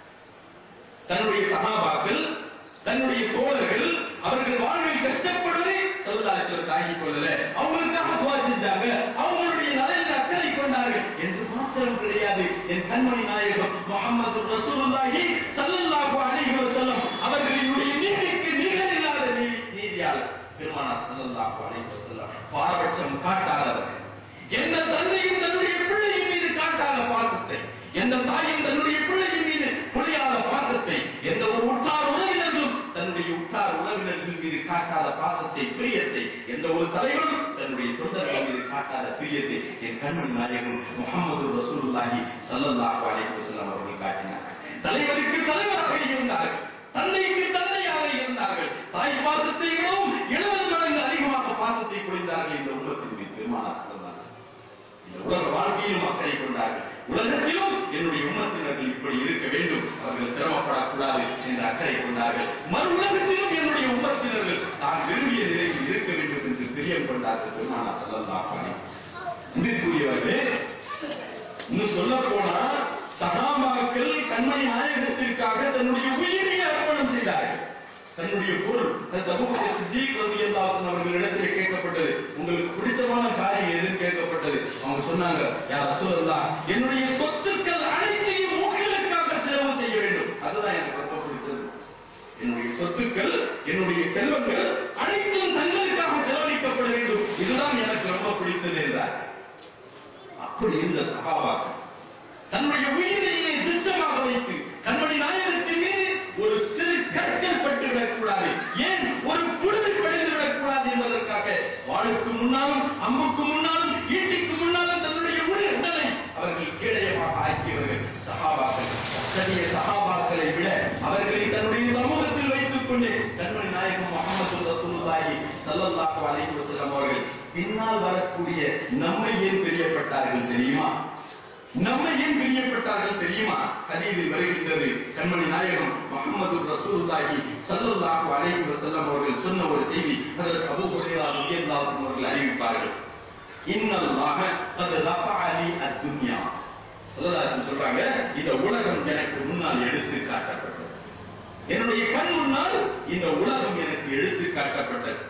தன்னுடைய சகாபாக்கள் தன்னுடைய தோழர்கள் அவர்கள் வாழ்வில் கஷ்டப்படுவதை சொல்லதாசிரியர் தாங்கிக் கொள்ளல அவங்களுக்காக துவா செஞ்சாங்க அவங்களுடைய நலனில் அக்கறை கொண்டார்கள் என்று மாத்திரம் கிடையாது என் கண்மணி நாயகம் முகமது ரசூலுல்லாஹி ஸல்லல்லாஹு அலைஹி வஸல்லம் அவர்களினுடைய நீதிக்கு நிகரில்லாத நீ- நீதியாளர் பெருமானார் ஸல்லல்லாஹு அலைஹி வஸல்லம் பாரபட்சம் காட்டாதவர் எந்த தந்தையும் தன்னுடைய பிள்ளையின் மீது காட்டாத பாசத்தை எந்த தாயும் தன்னுடைய பிள்ளையின் மீது பொழியாத பாசத்தை எந்த ஒரு உற்றார் உறவினர்களும் தன்னுடைய உற்றார் உறவினர்கள் மீது காட்டாத பாசத்தை பிரியத்தை எந்த ஒரு தலைவரும் தன்னுடைய தொண்டர்கள் மீது காட்டாத பிரியத்தை என் கண்மணி நாயகம் முகமது ரசூலுல்லாஹி ஸல்லல்லாஹு அலைஹி வஸல்லம் அவர்கள் காட்டினார்கள் தலைவருக்கு தலைவராக இருந்தார்கள் தந்தைக்கு தந்தையாக இருந்தார்கள் தாய் பாசத்தை விடவும் எழுபது மடங்கு அதிகமாக பாசத்தை பொழிந்தார்கள் இந்த உலகத்தின் மீது பெருமானா ஸல்லல்லாஹு அலைஹி வஸல்லம். இந்த உலக வாழ்க்கையிலும் அக்கறை கொண்டார்கள் உலகத்திலும் என்னுடைய உம்மத்தினர்கள் இப்படி இருக்க வேண்டும் அவர்கள் சிரமப்படக்கூடாது என்ற அக்கறை கொண்டார்கள் மறு உலகத்திலும் என்னுடைய உம்மத்தினர்கள் தான் விரும்பிய நிலையில் இருக்க வேண்டும் என்று பிரியம் கொண்டார்கள் பெருமானா ஸல்லல்லாஹு அலைஹி வஸல்லம். அன்பிற்குரியவர்களே இன்னும் சொல்ல போனா சகாபாக்கள் கண்மணி நாயகத்திற்காக தன்னுடைய உயிரை அர்ப்பணம் செய்தார்கள் தன்னுடைய பொருள் தகுந்த சித்திக் ரலியல்லாஹு அவர்களிடத்தில் கேட்கப்பட்டது உங்களுக்கு பிடிச்சமான காரியம் எதுன்னு கேட்கப்பட்டது அவங்க சொன்னாங்க யா ரசூலல்லாஹ் என்னுடைய சொத்துக்கள் அனைத்தையும் உங்களுக்காக செலவு செய்ய வேண்டும் அதுதான் எனக்கு ரொம்ப பிடிச்சது என்னுடைய சொத்துக்கள் என்னுடைய செல்வங்கள் அனைத்தும் தங்களுக்காக செலவழிக்கப்பட வேண்டும் இதுதான் எனக்கு ரொம்ப பிடித்தது என்றார் அப்படி இருந்த சகாபாக்கள் தன்னுடைய உயிரையே துச்சமாக வைத்து கண்மணி நாயகத்தின் மீது ஒரு சிறு கற்கள் பட்டு விடக்கூடாது ஏன் ஒரு புழுதி படிந்து விடக்கூடாது என்பதற்காக வாளுக்கு முன்னாலும் அம்புக்கு முன்னாலும் ஈட்டிக்கு முன்னாலும் தன்னுடைய உயிர்களை அவர்கள் கேடயமாக ஆக்கியவர்கள் சகாபாக்கள் அத்தகைய சகாபாக்களை விட அவர்களை தன்னுடைய சமூகத்தில் வைத்துக் கொண்டு கண்மணி நாயகம் முகமது ரசூலுல்லாஹி ஸல்லல்லாஹு அலைஹி வஸல்லம் அவர்கள் பின்னால் வரக்கூடிய நம்மை ஏன் பிரியப்பட்டார்கள் தெரியுமா நம்மை ஏன் பிரியப்பட்டார்கள் தெரியுமா ஹதீஸில் வருகின்றது கண்மணி நாயகம் முகமது ரசூலுல்லாஹி ஸல்லல்லாஹு அலைஹி வஸல்லம் அவர்கள் சொன்ன ஒரு செய்தி ஹஜ்ரத் அபூ ஹுரைரா ரலியல்லாஹு அன்ஹு அவர்கள் அறிவிப்பார்கள் இன்னல்லாஹ கத் ரஃபஅலி அத்-துன்யா ஸல்லல்லாஹு சொல்றாங்க இந்த உலகம் எனக்கு முன்னால் எடுத்து காட்டப்பட்டது என்னுடைய கண் முன்னால் இந்த உலகம் எனக்கு எடுத்து காட்டப்பட்டது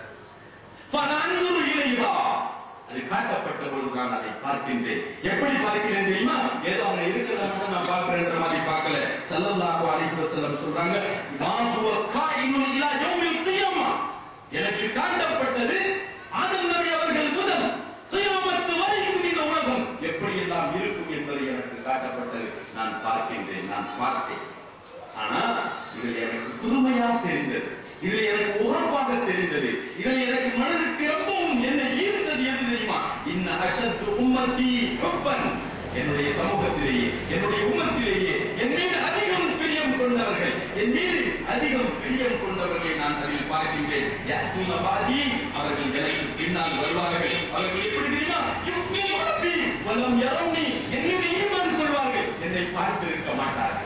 ஃபனன்துரு இலைஹா. அது காட்டப்பட்ட பொழுது நான் அதை பார்க்கின்றேன் எப்படி பார்க்கிறேன் தெரியுமா ஏதோ அவங்க இருக்கிறத மட்டும் நான் பார்க்கிறேன்ற மாதிரி பார்க்கல ஸல்லல்லாஹு அலைஹி வஸல்லம் சொல்றாங்க மா ஹுவ காயினுன் இலா யௌமில் கியாமா எனக்கு காட்டப்பட்டது ஆதம் நபி அவர்கள் முதல் கியாமத்து வரைக்கும் இந்த உலகம் எப்படி எல்லாம் இருக்கும் என்பதை எனக்கு காட்டப்பட்டது நான் பார்க்கின்றேன் நான் பார்த்தேன் ஆனா இதில் எனக்கு புதுமையா தெரிந்தது இதில் எனக்கு உறப்பாக தெரிந்தது இதில் எனக்கு மனதுக்கு ரொம்பவும் என்னை ஈர்த்தது எது தெரியுமா இன்ன அஷத்து உம்மத்தி ஹுப்பன் என்னுடைய சமூகத்திலேயே என்னுடைய உம்மத்திலேயே என் மீது அதிகம் பிரியம் கொண்டவர்கள் என் மீது அதிகம் பிரியம் கொண்டவர்களை நான் அதில் பார்க்கின்றேன் யாத்துன பாதி அவர்கள் எனக்கு பின்னால் வருவார்கள் அவர்கள் எப்படி தெரியுமா யுக்தி உரப்பி வல்லம் யரவுனி என் மீது ஈமான் கொள்வார்கள் என்னை பார்த்திருக்க மாட்டார்கள்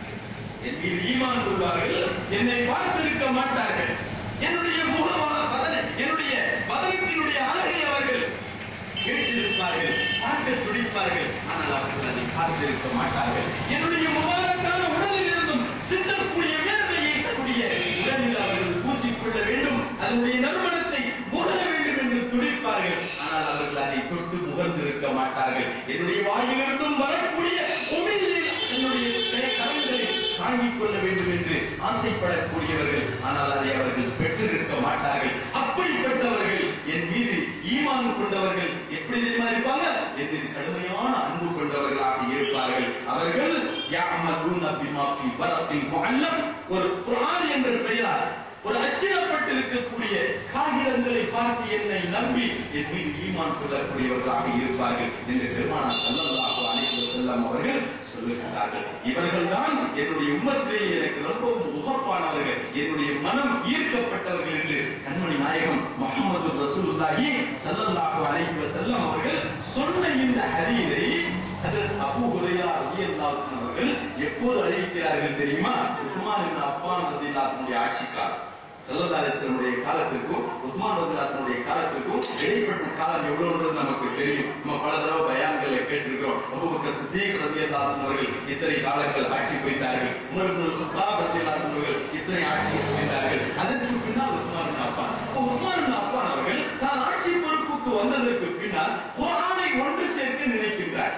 என் மீது ஈமான் கொள்வார்கள் என்னை பார்த்திருக்க மாட்டார்கள் என்னுடைய முகமான பதன என்னுடைய பதனத்தினுடைய அழகை அவர்கள் கேட்டிருப்பார்கள் பார்க்க துடிப்பார்கள் ஆனால் அவர்கள் அதை பார்த்திருக்க மாட்டார்கள் என்னுடைய முபாரக்கான உடலில் இருந்தும் சிந்தக்கூடிய வேதனையை தன்னுடைய உடலில் அவர்கள் பூசிக்கொள்ள வேண்டும் அதனுடைய நறுமணத்தை முகர வேண்டும் என்று துடிப்பார்கள் ஆனால் அவர்கள் அதை தொட்டு முகர்ந்திருக்க மாட்டார்கள் என்னுடைய வாயிலிருந்தும் வரக்கூடிய உமிழில் என்னுடைய கரங்களை தாங்கிக் கொள்ள வேண்டும் என்று ஆசைப்படக்கூடியவர்கள் ஆனால் அதை அவர்கள் பெற்றிருக்க மாட்டார்கள் அப்படிப்பட்டவர்கள் என் மீது ஈமான் கொண்டவர்கள் எப்படி தெரியுமா இருப்பாங்க என் மீது கடுமையான அன்பு கொண்டவர்களாக இருப்பார்கள் அவர்கள் யாமலூன பிமா ஃபி பரத்தின் முஅல்லம் ஒரு குர்ஆன் என்ற பெயரால் ஒரு அச்சிடப்பட்டிருக்கக்கூடிய காகிதங்களை பார்த்து என்னை நம்பி என் மீது ஈமான் கொள்ளக்கூடியவர்களாக இருப்பார்கள் என்று பெருமானார் ஸல்லல்லாஹு அலைஹி வஸல்லம் அவர்கள் சொல்லுகிறார்கள் இவர்கள் தான் என்னுடைய உம்மத்திலே எனக்கு ரொம்பவும் உகப்பானவர்கள் என்னுடைய மனம் ஈர்க்கப்பட்டவர்கள் என்று கண்மணி நாயகம் முகமது ரசூலுல்லாஹி ஸல்லல்லாஹு அலைஹி வஸல்லம் அவர்கள் சொன்ன இந்த ஹதீஸை ஹஜரத் அபூ ஹுரைரா ரலியல்லாஹு அன்ஹு அவர்கள் எப்போது அறிவிக்கிறார்கள் தெரியுமா உஸ்மான் இப்னு அஃபான் ரலியல்லாஹு அன்ஹுடைய ஆட்சிக்காலம் ஸல்லல்லாஹு அலைஹி வஸல்லமுடைய காலத்திற்கும் உஸ்மான் ரலியல்லாஹு காலத்திற்கும் இடைப்பட்ட காலம் எவ்வளவுன்றது நமக்கு தெரியும் நம்ம பல தடவை பயான்களை கேட்டிருக்கிறோம் அபூபக்கர் சித்திக் ரலியல்லாஹு அன்ஹு அவர்கள் இத்தனை காலங்கள் ஆட்சி புரிந்தார்கள் உமர் இப்னு கத்தாப் ரலியல்லாஹு அன்ஹு அவர்கள் இத்தனை ஆட்சி புரிந்தார்கள் அதற்கு பின்னால் உஸ்மான் இப்னு அஃபான் அப்போ உஸ்மான் இப்னு அஃபான் அவர்கள் தான் ஆட்சி பொறுப்புக்கு வந்ததற்கு பின்னால் குர்ஆனை ஒன்று சேர்க்க நினைக்கின்றார்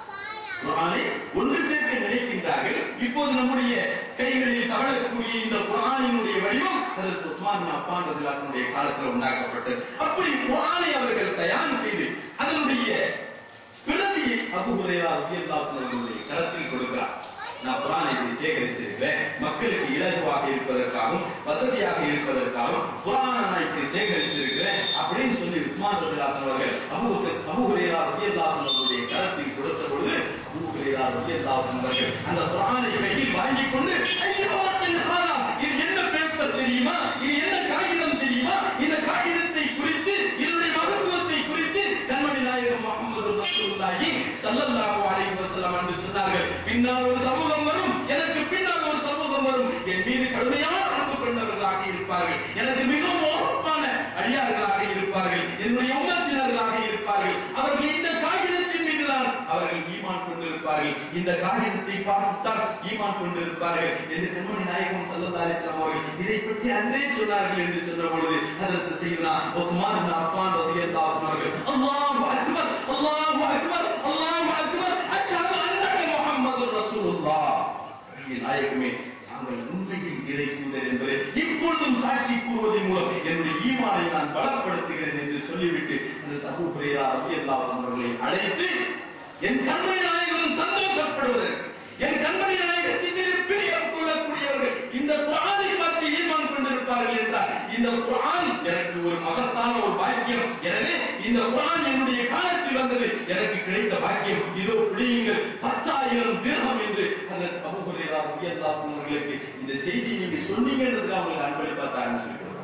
குர்ஆனை ஒன்று சேர்க்க நினைக்கின்றார்கள் இப்போது நம்முடைய கைகளில் தவழக்கூடிய இந்த குர்ஆனினுடைய வடிவம் அதற்கு உஸ்மான் பின் அஃபான் ரலியல்லாஹு காலத்தில் உண்டாக்கப்பட்டது அப்படி குர்ஆனை அவர்கள் தயார் செய்து அதனுடைய பிரதியை அபூ ஹுரைரா ரலியல்லாஹு அன்ஹுடைய கரத்தில் கொடுக்கிறார் நான் குர்ஆனை இப்படி சேகரிச்சிருக்கிறேன் மக்களுக்கு இலகுவாக இருப்பதற்காகவும் வசதியாக இருப்பதற்காகவும் குர்ஆனை நான் இப்படி சேகரித்திருக்கிறேன் அப்படின்னு சொல்லி உஸ்மான் ரலியல்லாஹு அவர்கள் அபூ பக்கர் அபூ ஹுரைரா ரலியல்லாஹு அன்ஹுடைய கரத்தில் கொடுத்த பொழுது அபூ ஹுரைரா ரலியல்லாஹு அவர்கள் அந்த குர்ஆனை கையில் வாங்கிக் கொண்டு ஐயோ ஹாரா இது என்ன பேப்பர் தெரியுமா இது என்ன காகிதம் தெரியுமா இந்த காகிதத்தை குறித்து இதனுடைய மகத்துவத்தை குறித்து கண்மணி நாயகம் முகமது ரசூலுல்லாஹி ஸல்லல்லாஹு அலைஹி வஸல்லம் என்று சொன்னார்கள் பின்னால் ஒரு சமூகம் வரும் எனக்கு பின்னால் ஒரு சமூகம் வரும் என் மீது கடுமையான அன்பு கொண்டவர்களாக இருப்பார்கள் எனக்கு மிகவும் மோசமான அடியார்களாக இருப்பார்கள் என்னுடைய உம்மத்தினர்களாக இருப்பார்கள் அவர்கள் இந்த காகிதத்தின் மீதுதான் அவர்கள் ஈமான் கொண்டிருப்பார்கள் இந்த காகிதத்தை பார்த்துத்தான் ஈமான் கொண்டிருப்பார்கள் என்று கண்மணி நாயகம் ஸல்லல்லாஹு அலைஹி வஸல்லம் அவர்கள் இதை பற்றி அன்றே சொன்னார்கள் என்று சொன்ன பொழுது அதற்கு செய்தனா உஸ்மான் இப்னு அஃபான் ரலியல்லாஹு அன்ஹு அவர்கள் அல்லாஹு அக்பர் அல்லாஹு அக்பர் அல்லாஹு அக்பர் அஷ்ஹது அன்னக முஹம்மதுர் ரசூலுல்லாஹ் நபியே நாயகமே நாங்கள் உண்மையில் இறை தூதர் என்பதை இப்பொழுதும் சாட்சி கூறுவதன் மூலம் என்னுடைய ஈமானை நான் பலப்படுத்துகிறேன் என்று சொல்லிவிட்டு அந்த தபு புரையா ரலியல்லாஹு அன்ஹு அவர்களை அழைத்து என் கண்மணி நாயகம் சந்தோஷப்படுவதற்கு என் கண்மணி நாயகத்தின் மீது பிரியம் கொள்ளக்கூடியவர்கள் இந்த குர்ஆனை பார்த்து ஈமான் கொண்டிருப்பார்கள் என்றால் இந்த குர்ஆன் எனக்கு ஒரு மகத்தான ஒரு பாக்கியம் எனவே இந்த குர்ஆன் என்னுடைய காலத்தில் வந்தது எனக்கு கிடைத்த பாக்கியம் இதோ பிடியுங்கள் பத்தாயிரம் திரகம் என்று அந்த அபூ ஹுரைரா ரலியல்லாஹு அன்ஹு அவர்களுக்கு இந்த செய்தி நீங்க சொன்னீங்கன்றதுக்கு அவங்களுக்கு அன்பளிப்பா தாரன்னு சொல்லி கொடுத்தாங்க.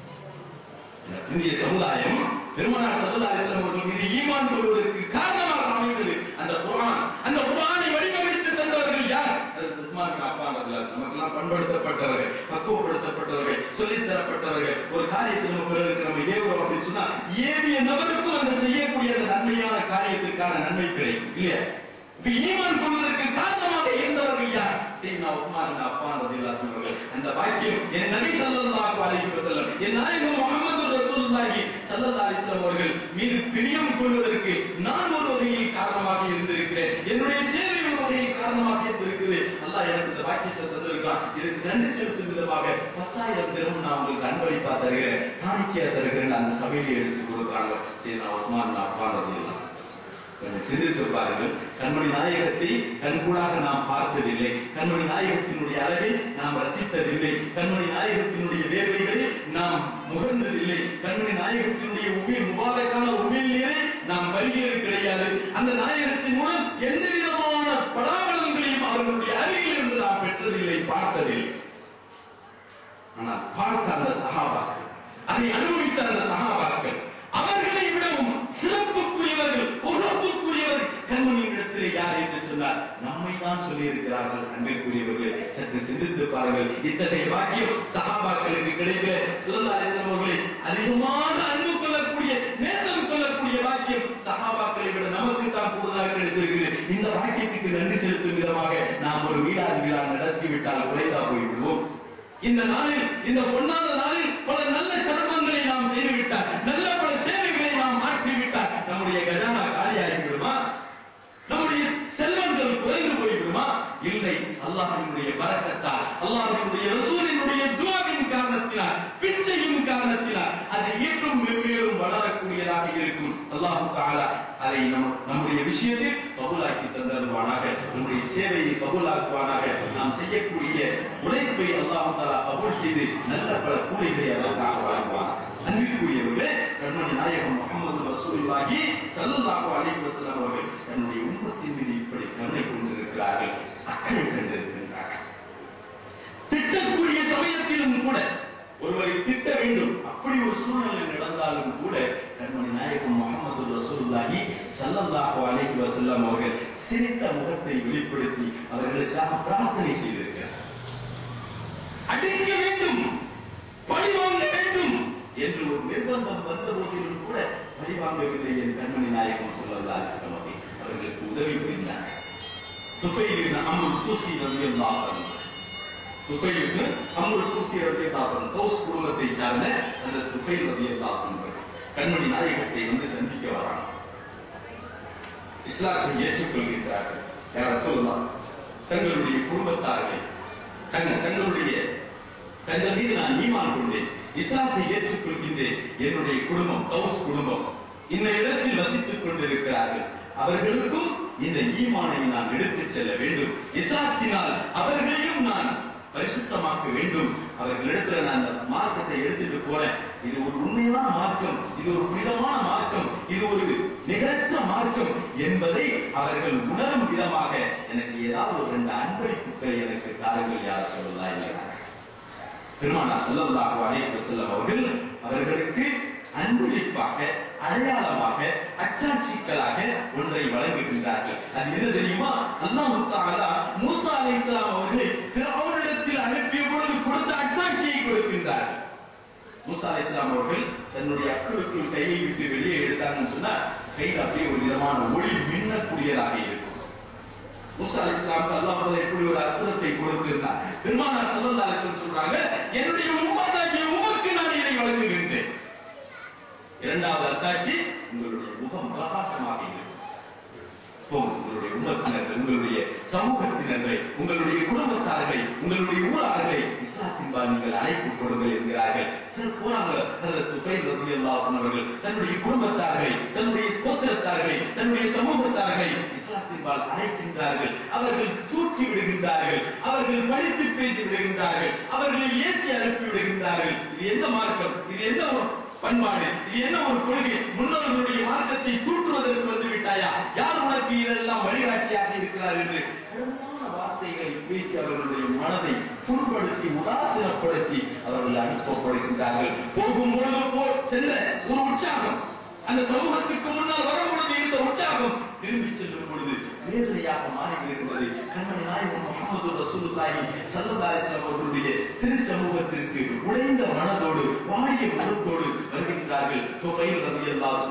இந்திய சமுதாயம் பெருமனார் சல்லல்லாஹு அலைஹி வஸல்லம் அவர்கள் மீது ஈமான் கொள்வதற்கு காரணமாக அமைந்தது அந்த குர்ஆன் அந்த குர்ஆனை வடிவமைத்து தந்தவர்கள் யார் அதற்கு உஸ்மான் பின் அஃபான் ரலியல்லாஹு அன்ஹு. நமக்கெல்லாம் பண்படுத்தப்பட்டவர்கள் பக்குவப்படுத்தப்பட்டவர்கள் சொல்லித் தரப்பட்டவர்கள் ஒரு காரியத்தை நம்ம பிறருக்கு நம்ம ஏவுறோம் அப்படின்னு சொன்னா ஏவிய நபருக்கும் அந்த செய்யக்கூடிய அந்த நன்மையான காரியத்திற்கான நன்மை கிடைக்கும் இல்லையா இப்ப ஈமான் கொள்வதற்கு காரணமாக இருந்தவர்கள் யார் சையத்னா உஸ்மான் இப்னு அஃபான் ரலியல்லாஹு அன்ஹு அவர்கள். அந்த பாக்கியம் என் நபி ஸல்லல்லாஹு அலைஹி வஸல்லம் என் நாயகம் முஹம்மது ரசூலுல்லாஹி ஸல்லல்லாஹு அலைஹி வஸல்லம் அவர்கள் மீது பிரியம் கொள்வதற்கு நான் ஒரு வகையில் காரணமாக இருந்திருக்கிறேன் என்னுடைய சேவை ஒரு வகையில் காரணமாக இருந்திருக்குது அல்லாஹ் எனக்கு இந்த பாக்கியத்தை தந்திருக்கான் இதுக்கு நன்றி செலுத்தும் விதமாக பத்தாயிரம் தினம் நான் உங்களுக்கு அன்பளிப்பா தருகிறேன் காணிக்கையா தருகிறேன் அந்த சபையில எடுத்து கொடுக்குறாங்க சரி நான் உஸ்மான் அஃபான் ரலியல்லாஹு கொஞ்சம் சிந்தித்து பாருங்கள் கண்மணி நாயகத்தை கண்கூடாக நாம் பார்த்ததில்லை கண்மணி நாயகத்தினுடைய அழகை நாம் ரசித்ததில்லை கண்மணி நாயகத்தினுடைய வேர்வைகளை நாம் முகர்ந்ததில்லை கண்மணி நாயகத்தினுடைய உமிழ் முபாரக்கான உமிழ் நீரை நாம் பருகியது கிடையாது அந்த நாயகத்தின் மூலம் எந்த விதமான பலாபலங்களையும் அவர்களுடைய அருகில் இருந்து நாம் பெற்றதில்லை பார்த்ததில்லை ஆனால் பார்த்த அந்த சகாபாக்கள் அதை அனுபவித்த அந்த சகாபாக்கள் அவர்களை விடவும் சிறப்புக்குரியவர்கள் புகப்புக்குரியவர்கள் கண்மணியின் இடத்திலே யார் என்று சொன்னார் நம்மை தான் சொல்லி இருக்கிறார்கள் அன்பிற்குரியவர்களே சற்று சிந்தித்து பாருங்கள் இத்தகைய பாக்கியம் சகாபாக்களுக்கு கிடைக்கல சிலந்தாரிசன் அவர்களை அதிகமாக அன்பு கொள்ளக்கூடிய நேசம் கொள்ளக்கூடிய பாக்கியம் சகாபாக்களை விட நமக்கு தான் கூடுதலாக கிடைத்திருக்குது இந்த பாக்கியத்துக்கு நன்றி செலுத்தும் விதமாக நாம் ஒரு வீடாதி விழா நடத்தி விட்டால் குறைந்தா போய்விடுவோம் இந்த நாளில் இந்த பொன்னான நாளில் பல நல்ல கர்மங்களை நாம் செய்துவிட்டார் நல்ல பல சேவைகளை நாம் மாற்றிவிட்டார் நம்முடைய கஜானா காலியாகி விடுமா நம்முடைய செல்வங்கள் குறைந்து போய்விடுமா இல்லை அல்லாஹ்வினுடைய பரக்கத்தால் அல்லாஹ்வினுடைய ரசூலினுடைய துவாவின் காரணத்தினால் பிச்சையின் காரணத்தினால் அது இன்னும் மென்மேலும் வளரக்கூடியதாக இருக்கும் அல்லாஹ் தஆலா அதை நம் நம்முடைய விஷயத்தில் பகுலாக்கி தந்தருவானாக நம்முடைய சேவையை பகுலாக்குவானாக நாம் செய்யக்கூடிய உழைப்பை அல்லாஹ் தஆலா கபூல் செய்து நல்ல பல கூலிகளை அதற்காக வழங்குவான் அன்பிற்குரியவர்களே கண்மணி நாயகம் முகமது ரசூலுல்லாஹி ஸல்லல்லாஹு அலைஹி வஸல்லம் அவர்கள் தன்னுடைய உம்மத்தின் மீது இப்படி கருணை கொண்டிருக்கிறார்கள் அக்கறை கண்டிருக்கின்றார்கள் திட்டக்கூடிய சமயத்திலும் கூட ஒருவரை திட்ட வேண்டும் அப்படி ஒரு சூழ்நிலை நடந்தாலும் கூட கண்மணி நாயகம் முகமது ரசூலுல்லாஹி ஸல்லல்லாஹு அலைஹி வஸல்லம் அவர்கள் சிரித்த முகத்தை வெளிப்படுத்தி அவர்களுக்காக பிரார்த்தனை செய்திருக்கிறார் அடிக்க வேண்டும் பழிவாங்க வேண்டும் என்று ஒரு நிர்பந்தம் வந்த போதிலும் கூட பழிவாங்கவில்லை என் கண்மணி நாயகம் ஸல்லல்லாஹு அலைஹி வஸல்லம் அவர்கள் அவர்களுக்கு உதவி புரிந்தார் துஃபைல் அம்ருல் தூசி ரலியல்லாஹு அன்ஹு துஃபைலுக்கு அம்ருல் தூசி ரலியல்லாஹு அன்ஹு தௌஸ் குடும்பத்தை சார்ந்த அந்த துஃபைல் ரலியல்லாஹு அன்ஹு கண்மணி நாயகத்தை வந்து சந்திக்க வராங்க இஸ்லாத்தை ஏற்றுக்கொள்கின்றார்கள் யார் ரசூலுல்லாஹ் தங்களுடைய குடும்பத்தார்களை தங்கள் தங்களுடைய தங்கள் மீது நான் ஈமான் கொண்டேன் இஸ்லாத்தை ஏற்றுக்கொள்கின்றேன் என்னுடைய குடும்பம் தௌஸ் குடும்பம் இந்த இடத்தில் வசித்துக் கொண்டிருக்கிறார்கள் அவர்களுக்கும் இந்த ஈமானை நான் எடுத்துச் செல்ல வேண்டும் இஸ்லாத்தினால் அவர்களையும் நான் பரிசுத்தமாக்க வேண்டும் அவர்களிடத்துல நான் அந்த மார்க்கத்தை எடுத்துட்டு போறேன் இது ஒரு உண்மையான மார்க்கம் இது ஒரு புனிதமான மார்க்கம் இது ஒரு நிகரற்ற மார்க்கம் என்பதை அவர்கள் உணரும் விதமாக எனக்கு ஏதாவது ஒரு ரெண்டு அன்பளிப்புகளை எனக்கு தாருங்கள் யார் சொல்லலாம் என்கிறார் பெருமானா ஸல்லல்லாஹு அலைஹி வஸல்லம் அவர்கள் அவர்களுக்கு அன்பளிப்பாக அடையாளமாக அச்சாட்சிக்களாக ஒன்றை வழங்குகின்றார்கள் அது என்ன தெரியுமா அல்லாஹ் தஆலா மூசா அலைஹிஸ்ஸலாம் அவர்களை ஃபிரௌனிடத்தில் அனுப்பிய பொழுது கொடுத்த அச்சாட்சியை கொடுக்கின்றார் மூசா அலைஹிஸ்ஸலாம் அவர்கள் தன்னுடைய அக்குளுக்குள் கையை விட்டு வெளியே எடுத்தாங்கன்னு சொன்னா கையில் அப்படியே ஒரு விதமான ஒளி மின்னக்கூடியதாக இருக்கும் மூசா அலைஹிஸ்ஸலாமுக்கு அல்லாஹ் முதல்ல எப்படி ஒரு அற்புதத்தை கொடுத்திருந்தார் பெருமானார் ஸல்லல்லாஹு அலைஹி வஸல்லம் சொல்றாங்க என்னுடைய உம்மத்தாகிய உமக்கு நான் இதை வழங்குகின்றேன் இரண்டாவது அத்தாட்சி உங்களுடைய முகம் பிரகாசமாக இருக்கும் இப்போ உங்களுடைய உம்மத்தினர்கள் உங்களுடைய சமூகத்தினர்களை உங்களுடைய குடும்பத்தார்களை உங்களுடைய ஊரார்களை இஸ்லாத்தின் பால் நீங்கள் அழைப்பு கொடுங்கள் என்கிறார்கள் சிலர் போறாங்க ஹஜரத் துஃபைல் ரலியல்லாஹு அன்ஹு அவர்கள் தன்னுடைய குடும்பத்தார்களை தன்னுடைய கோத்திரத்தார்களை தன்னுடைய சமூகத்தார்களை இஸ்லாத்தின் பால் அழைக்கின்றார்கள் அவர்கள் தூக்கி விடுகின்றார்கள் அவர்கள் படித்து பேசி விடுகின்றார்கள் அவர்களை ஏசி அனுப்பி விடுகின்றார்கள் இது என்ன மார்க்கம் இது என்ன ஒரு பண்பாடு இது என்ன ஒரு கொள்கை முன்னோர்களுடைய மார்க்கத்தை தூற்றுவதற்கு வந்து விட்டாயா யார் உனக்கு இதெல்லாம் வழிகாட்டியாக இருக்கிறார் என்று கடுமையான வார்த்தைகளை பேசி அவர்களுடைய மனதை புண்படுத்தி உதாசீனப்படுத்தி அவர்கள் அனுப்பப்படுகின்றார்கள் போகும்பொழுது போ சென்ற ஒரு உற்சாகம் அந்த சமூகத்துக்கு முன்னால் வரும்பொழுது இருந்த உற்சாகம் திரும்பி செல்லும் பொழுது வேதனையாக மாறி இருக்கிறது கண்மணி நாயகம் முகமது ரசூலுல்லாஹி ஸல்லல்லாஹு அலைஹி வஸல்லம் அவர்களுடைய திரு சமூகத்திற்கு உடைந்த மனதோடு வாடிய முகத்தோடு வருகின்றார்கள் துஃபைல் ரலியல்லாஹு அன்ஹு அவர்கள்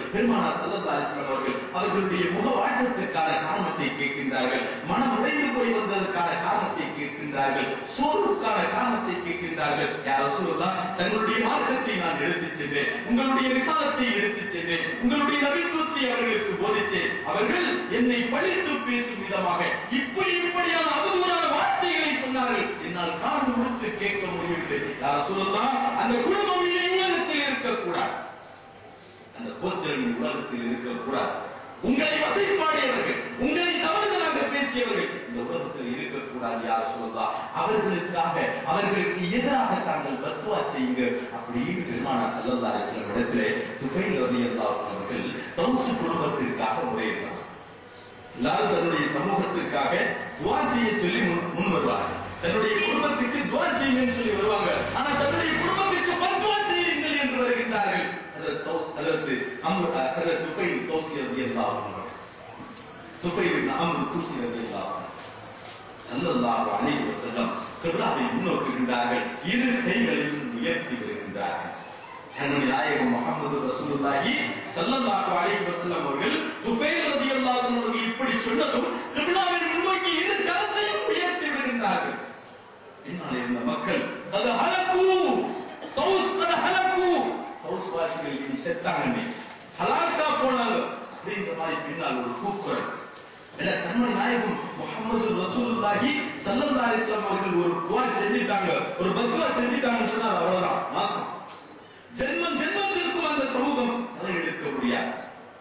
பெருமானா சல்லல்லா அலிஸ்லாம் அவர்கள் அவர்களுடைய முக வாழ்க்கத்திற்கான காரணத்தை கேட்கின்றார்கள் மனம் உடைந்து போய் வந்ததற்கான காரணத்தை கேட்கின்றார்கள் சோர்வுக்கான காரணத்தை கேட்கின்றார்கள் யார் சொல்லலாம் தங்களுடைய மார்க்கத்தை நான் எடுத்துச் சென்றேன் உங்களுடைய விசாலத்தை எடுத்துச் சென்றேன் உங்களுடைய நபித்துவத்தை அவர்களுக்கு போதித்தேன் அவர்கள் என்னை பழித்து பேசும் விதமாக இப்படி இப்படியான அவதூறான வார்த்தைகளை சொன்னார்கள் என்னால் காது கொடுத்து கேட்க முடியவில்லை யார் சொல்லலாம் அந்த குடும்பம் இனி உலகத்தில் இருக்கக்கூடாது அந்த கோத்திரன் உலகத்தில் இருக்கக்கூடாது உங்களை வசைப்பாடியவர்கள் உங்களை தவறுதலாக பேசியவர்கள் இந்த உலகத்தில் இருக்கக்கூடாது யார் சொல்லுதா அவர்களுக்காக அவர்களுக்கு எதிராக தாங்கள் பத்துவா செய்யுங்க அப்படின்னு பெருமானார் சல்லல்லா அலிஸ்லாம் இடத்திலே துபைல் ரலியல்லாஹு அவர்கள் தௌசு குடும்பத்திற்காக முறையிட்டார் எல்லாரும் தன்னுடைய சமூகத்திற்காக துவா செய்ய சொல்லி முன் முன் வருவாங்க தன்னுடைய குடும்பத்துக்கு துவா செய்யுங்கன்னு சொல்லி வருவாங்க ஆனா தன்னுடைய குடும்பத்துக்கு பத்துவா செய்யுங்கள் என்று வருகின்றார்கள் அதற்கு தௌஸ் அதற்கு அம்ரு அதற்கு துபை தௌசி ரலியல்லாஹு அன்ஹு துபை இப்னு அம்ரு தூசி ரலியல்லாஹு அன்ஹு ஸல்லல்லாஹு அலைஹி வஸல்லம் கிப்லாவை முன்னோக்குகின்றார்கள் இரு கைகளையும் உயர்த்தி வருகின்றார்கள் தன்னுடைய நாயகம் முகமது ரசூலுல்லாஹி ஸல்லல்லாஹு அலைஹி வஸல்லம் அவர்கள் துபைல் ரலியல்லாஹு அன்ஹு அவர்கள் இப்படி சொன்னதும் கிப்லாவை முன்னோக்கி இரு கரத்தையும் உயர்த்தி வருகின்றார்கள் பின்னால் இருந்த மக்கள் அது ஹலக்கு தௌஸ் அது ஹலக்கு தௌஸ் வாசிகளுக்கு செத்தாங்க ஹலாக்கா போனாங்க அப்படின்ற மாதிரி பின்னால் ஒரு கூக்குரல் இல்ல தன்னுடைய நாயகம் முகமது ரசூலுல்லாஹி ஸல்லல்லாஹு அலைஹி வஸல்லம் அவர்கள் ஒரு துவா செஞ்சிட்டாங்க ஒரு பத்வா செஞ்சிட்டாங்கன்னு சொன்னா அது அவ்வளவுதான் நாசம் ஜென்மம் ஜென்மத்திற்கும் அந்த சமூகம் அதை எடுக்க முடியாது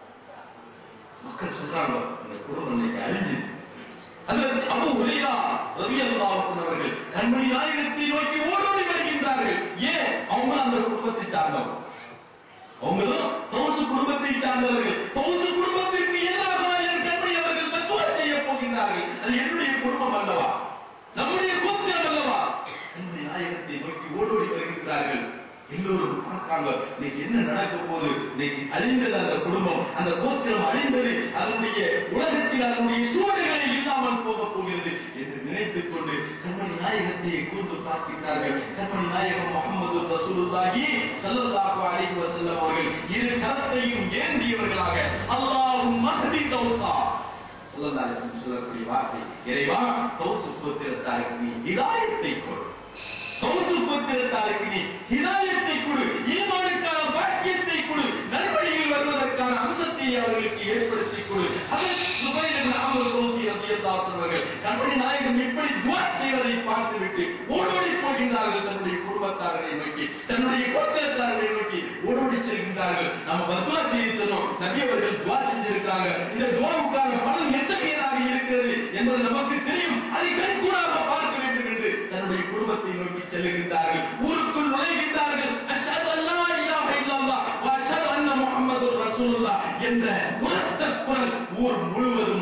மக்கள் சொல்றாங்க அந்த குடும்பம் இன்னைக்கு அழிஞ்சு அந்த அபு ஹுரைரா ரலியல்லாஹு அன்ஹு அவர்கள் கண்மணி நாயகத்தை நோக்கி ஓடோடி வருகின்றார்கள் ஏன் அவங்க அந்த குடும்பத்தை சார்ந்தவங்க அவங்களும் தௌசு குடும்பத்தை சார்ந்தவர்கள் தௌசு குடும்பத்திற்கு எதிராக என் கண்மணி அவர்கள் பத்துவா செய்ய போகின்றார்கள் அது என்னுடைய குடும்பம் அல்லவா நம்முடைய கோத்திரம் அல்லவா கண்மணி நாயகத்தை நோக்கி ஓடோடி வருகின்றார்கள் எல்லோரும் பார்க்கிறாங்க இன்னைக்கு என்ன நடக்க போகுது இன்னைக்கு அழிந்தது அந்த குடும்பம் அந்த கோத்திரம் அழிந்தது அதனுடைய உலகத்தில் அதனுடைய சூழல்களை இல்லாமல் போக போகிறது என்று நினைத்துக் கொண்டு கண்மணி நாயகத்தை கூர்ந்து பார்க்கின்றார்கள் கண்மணி நாயகம் முகமது ரசூலுல்லாஹி ஸல்லல்லாஹு அலைஹி வஸல்லம் அவர்கள் இரு கரத்தையும் ஏந்தியவர்களாக அல்லாஹும் மஹதி தௌசா ஸல்லல்லாஹு அலைஹி வஸல்லம் சொல்லக்கூடிய வார்த்தை இறைவா தௌசு கோத்திரத்தாருக்கு நீ ஹிதாயத்தை கொடு கௌசு கோத்திரத்தாருக்கு நீ ஹிதாயத்தை கொடு ஈமானுக்கான பாக்கியத்தை கொடு நல்வழியில் வருவதற்கான அம்சத்தை அவர்களுக்கு ஏற்படுத்தி கொடு அதில் சுபைர் இப்னு அம்ர் கௌசி ரலியல்லாஹு அன்ஹு அவர்கள் கண்மணி நாயகம் இப்படி துஆ செய்வதை பார்த்துவிட்டு ஓடோடி போகின்றார்கள் தன்னுடைய குடும்பத்தார்களை நோக்கி தன்னுடைய கோத்திரத்தார்களை நோக்கி ஓடோடி செல்கின்றார்கள் நம்ம பத்துவா செய்ய சொன்னோம் நபி அவர்கள் துஆ செஞ்சிருக்காங்க இந்த துஆவுக்கான பலன் எத்தகையதாக இருக்கிறது என்பது நமக்கு தெரியும் அதை கண்கூடாக பார்க்க வேண்டும் என்று தன்னுடைய குடும்பத்தை நோக்கி செல்லுகின்றார்கள் ஊருக்குள் நுழைகின்றார்கள் அஷ்ஹது அல்லா இலாஹ இல்லல்லாஹ் வ அஷ்ஹது அன்ன முஹம்மதுர் ரசூலுல்லாஹ் என்ற உரத்த குரல் ஊர் முழுவதும்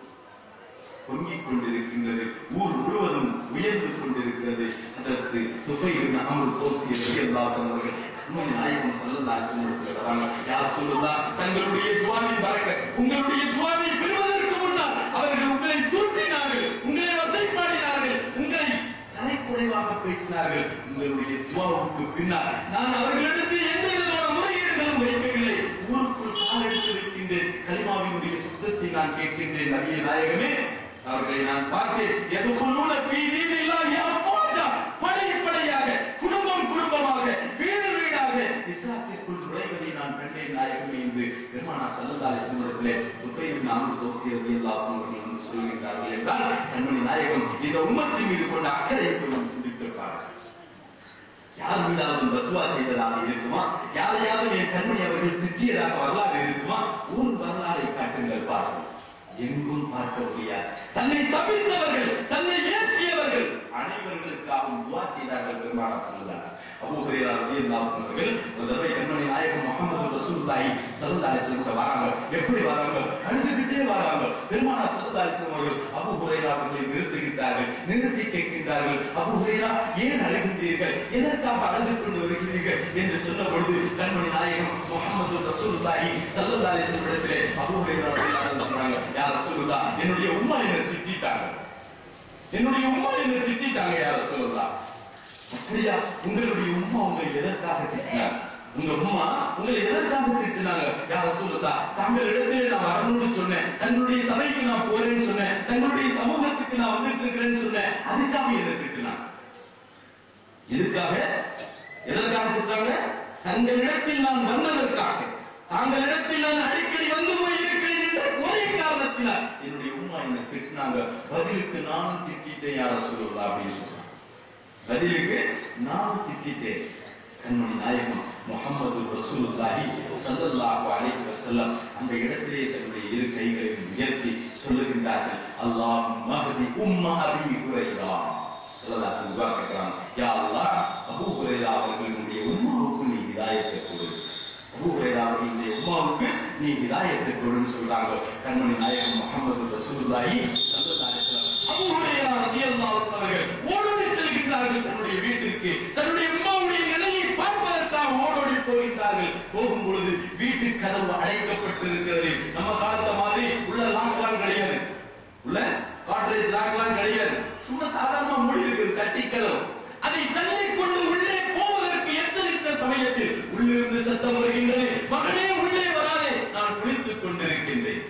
பொங்கிக் கொண்டிருக்கின்றது ஊர் முழுவதும் உயர்ந்து கொண்டிருக்கிறது அதற்கு துபை அமர் தோசி ரலியல்லாஹு அவர்கள் உண்மை நாயகம் ஸல்லல்லாஹு அலைஹி வஸல்லம் வராங்க யார் சொல்லுதா தங்களுடைய துவாவின் பரக்கத் உங்களுடைய துவாவை பெறுவதற்கு முன்னால் அவர்கள் உங்களை சுருட்டினார்கள் உங்களை வசைப்பாடினார்கள் உங்களை தலைக்குறைவாக பேசினார்கள் உங்களுடைய துவாவுக்கு பின்னால் நான் அவர்களிடத்தில் எந்த விதமான முறையீடுகளும் வைக்கவில்லை ஊருக்குள் கால் எடுத்திருக்கின்றேன் கலிமாவினுடைய சுத்தத்தை நான் கேட்கின்றேன் நபிய நாயகமே அவர்களை நான் பார்த்தேன் எதுகுள்ளூன பீ தீனில்லாஹி அஃவாஜா படை படையாக குடும்பம் குடும்பமாக வீடு வீடாக இஸ்லாத்திற்குள் நுழைவதை நான் கண்டேன் நாயகமே என்று பெருமானா சல்லல்லாஹு அலைஹி வஸல்லம் சுபைர் இப்னு அம்ர் தௌசி ரலியல்லாஹு அன்ஹு அவர்கள் வந்து சொல்கின்றார்கள் என்றால் கண்மணி நாயகம் இந்த உம்மத்தின் மீது கொண்ட அக்கறையை கொஞ்சம் சிந்தித்திருப்பார்கள் யார் மீதாவது பத்துவா செய்ததாக இருக்குமா யாரையாவது என் கண்மணி அவர்கள் திட்டியதாக வரலாறு இருக்குமா ஒரு வரலாறை காட்டுங்கள் பார்ப்போம் எங்கும் பார்க்க முடியாது தன்னை சபித்தவர்கள் தன்னை ஏசியவர்கள் அனைவர்களுக்காகவும் துவா செய்தார்கள் பெருமானார் ஸல்லல்லாஹு அபூ ஹுரைரா ரலியல்லாஹு அன்ஹு அவர்கள் ஒரு தடவை கண்மணி நாயகம் முஹம்மது ரசூலுல்லாஹி ஸல்லல்லாஹு அலைஹி வஸல்லம் வராங்க எப்படி வராங்க அழுதுகிட்டே வராங்க பெருமானார் ஸல்லல்லாஹு அலைஹி வஸல்லம் அவர்கள் அபூ ஹுரைரா அவர்களை நிறுத்துகின்றார்கள் நிறுத்தி கேட்கின்றார்கள் அபூ ஹுரைரா ஏன் அழுகின்றீர்கள் எதற்காக அழுது கொண்டு வருகிறீர்கள் என்று சொன்ன பொழுது கண்மணி நாயகம் முஹம்மது ரசூலுல்லாஹி ஸல்லல்லாஹு அலைஹி வஸல்லம் இடத்திலே அபூ ஹுரைரா ரலியல்லாஹு அன்ஹு சொன்னாங்க யா ரசூலுல்லாஹ் என்னுடைய உம்மா என்னை திட்டிட்டாங்க என்னுடைய உம்மா என்னை திட்டிட்டாங்க யா ரசூலுல்லாஹ் அப்படியா உங்களுடைய உம்மா உங்களை எதற்காக திட்டினார் உங்க உம்மா உங்களை எதற்காக திட்டினாங்க யார சொல்லுதா தங்கள் இடத்திலே நான் வரணும்னு சொன்னேன் தங்களுடைய சபைக்கு நான் போறேன்னு சொன்னேன் தங்களுடைய சமூகத்துக்கு நான் வந்துட்டு இருக்கிறேன்னு சொன்னேன் அதுக்காக என்ன திட்டுனாங்க எதுக்காக எதற்காக திட்டுறாங்க தங்களிடத்தில் நான் வந்ததற்காக தாங்களிடத்தில் நான் அடிக்கடி வந்து போய் இருக்கிறேன் என்ற ஒரே காரணத்தினால் என்னுடைய உம்மா என்ன திட்டினாங்க பதிலுக்கு நானும் திட்டிட்டேன் யார சொல்லுவதா அப்படின்னு சொல்றாங்க பதிலுக்கு நானும் திட்டிட்டேன் கண்மணி நாயகம் முகமது ரசூலுல்லாஹி ஸல்லல்லாஹு அலைஹி வஸல்லம் அந்த இடத்திலே தன்னுடைய இரு கைகளையும் உயர்த்தி சொல்லுகின்றார்கள் அல்லாஹும் மஹதி உம்ம அபி ஹுரைரா ஸல்லல்லாஹு அலைஹி வஸல்லம் கேட்கிறாங்க யா அல்லாஹ் அபூ ஹுரைரா அவர்களுடைய உம்மாவுக்கு நீ ஹிதாயத்தை கொடு அபூ ஹுரைரா அவர்களுடைய உம்மாவுக்கு நீ ஹிதாயத்தை கொடுன்னு சொல்றாங்க கண்மணி நாயகம் முகமது ரசூலுல்லாஹி ஸல்லல்லாஹு அலைஹி வஸல்லம் அபூ ஹுரைரா ரலியல்லாஹு அன்ஹு அவர்கள் ஓடோடி செல்கின்றார்கள் தன்னுடைய வீட்டிற்கு தன்னுடைய உம்மாவுடைய நிலையை பார்ப்பதற்காக ஓடோடி போகின்றார்கள் போகும் பொழுது வீட்டு கதவு அடைக்கப்பட்டிருக்கிறது நம்ம காலத்த மாதிரி உள்ள லாக்லாம் கிடையாது உள்ள காட்ரேஜ் லாக்லாம் கிடையாது சும்மா சாதாரணமா மூடி இருக்குது கட்டி கதவு அதை தள்ளி கொண்டு உள்ளே போவதற்கு எத்தனித்த சமயத்தில் உள்ளிருந்து சத்தம் வருகின்றது மகனே உள்ளே வராதே நான் குளித்துக் கொண்டிருக்கின்றேன்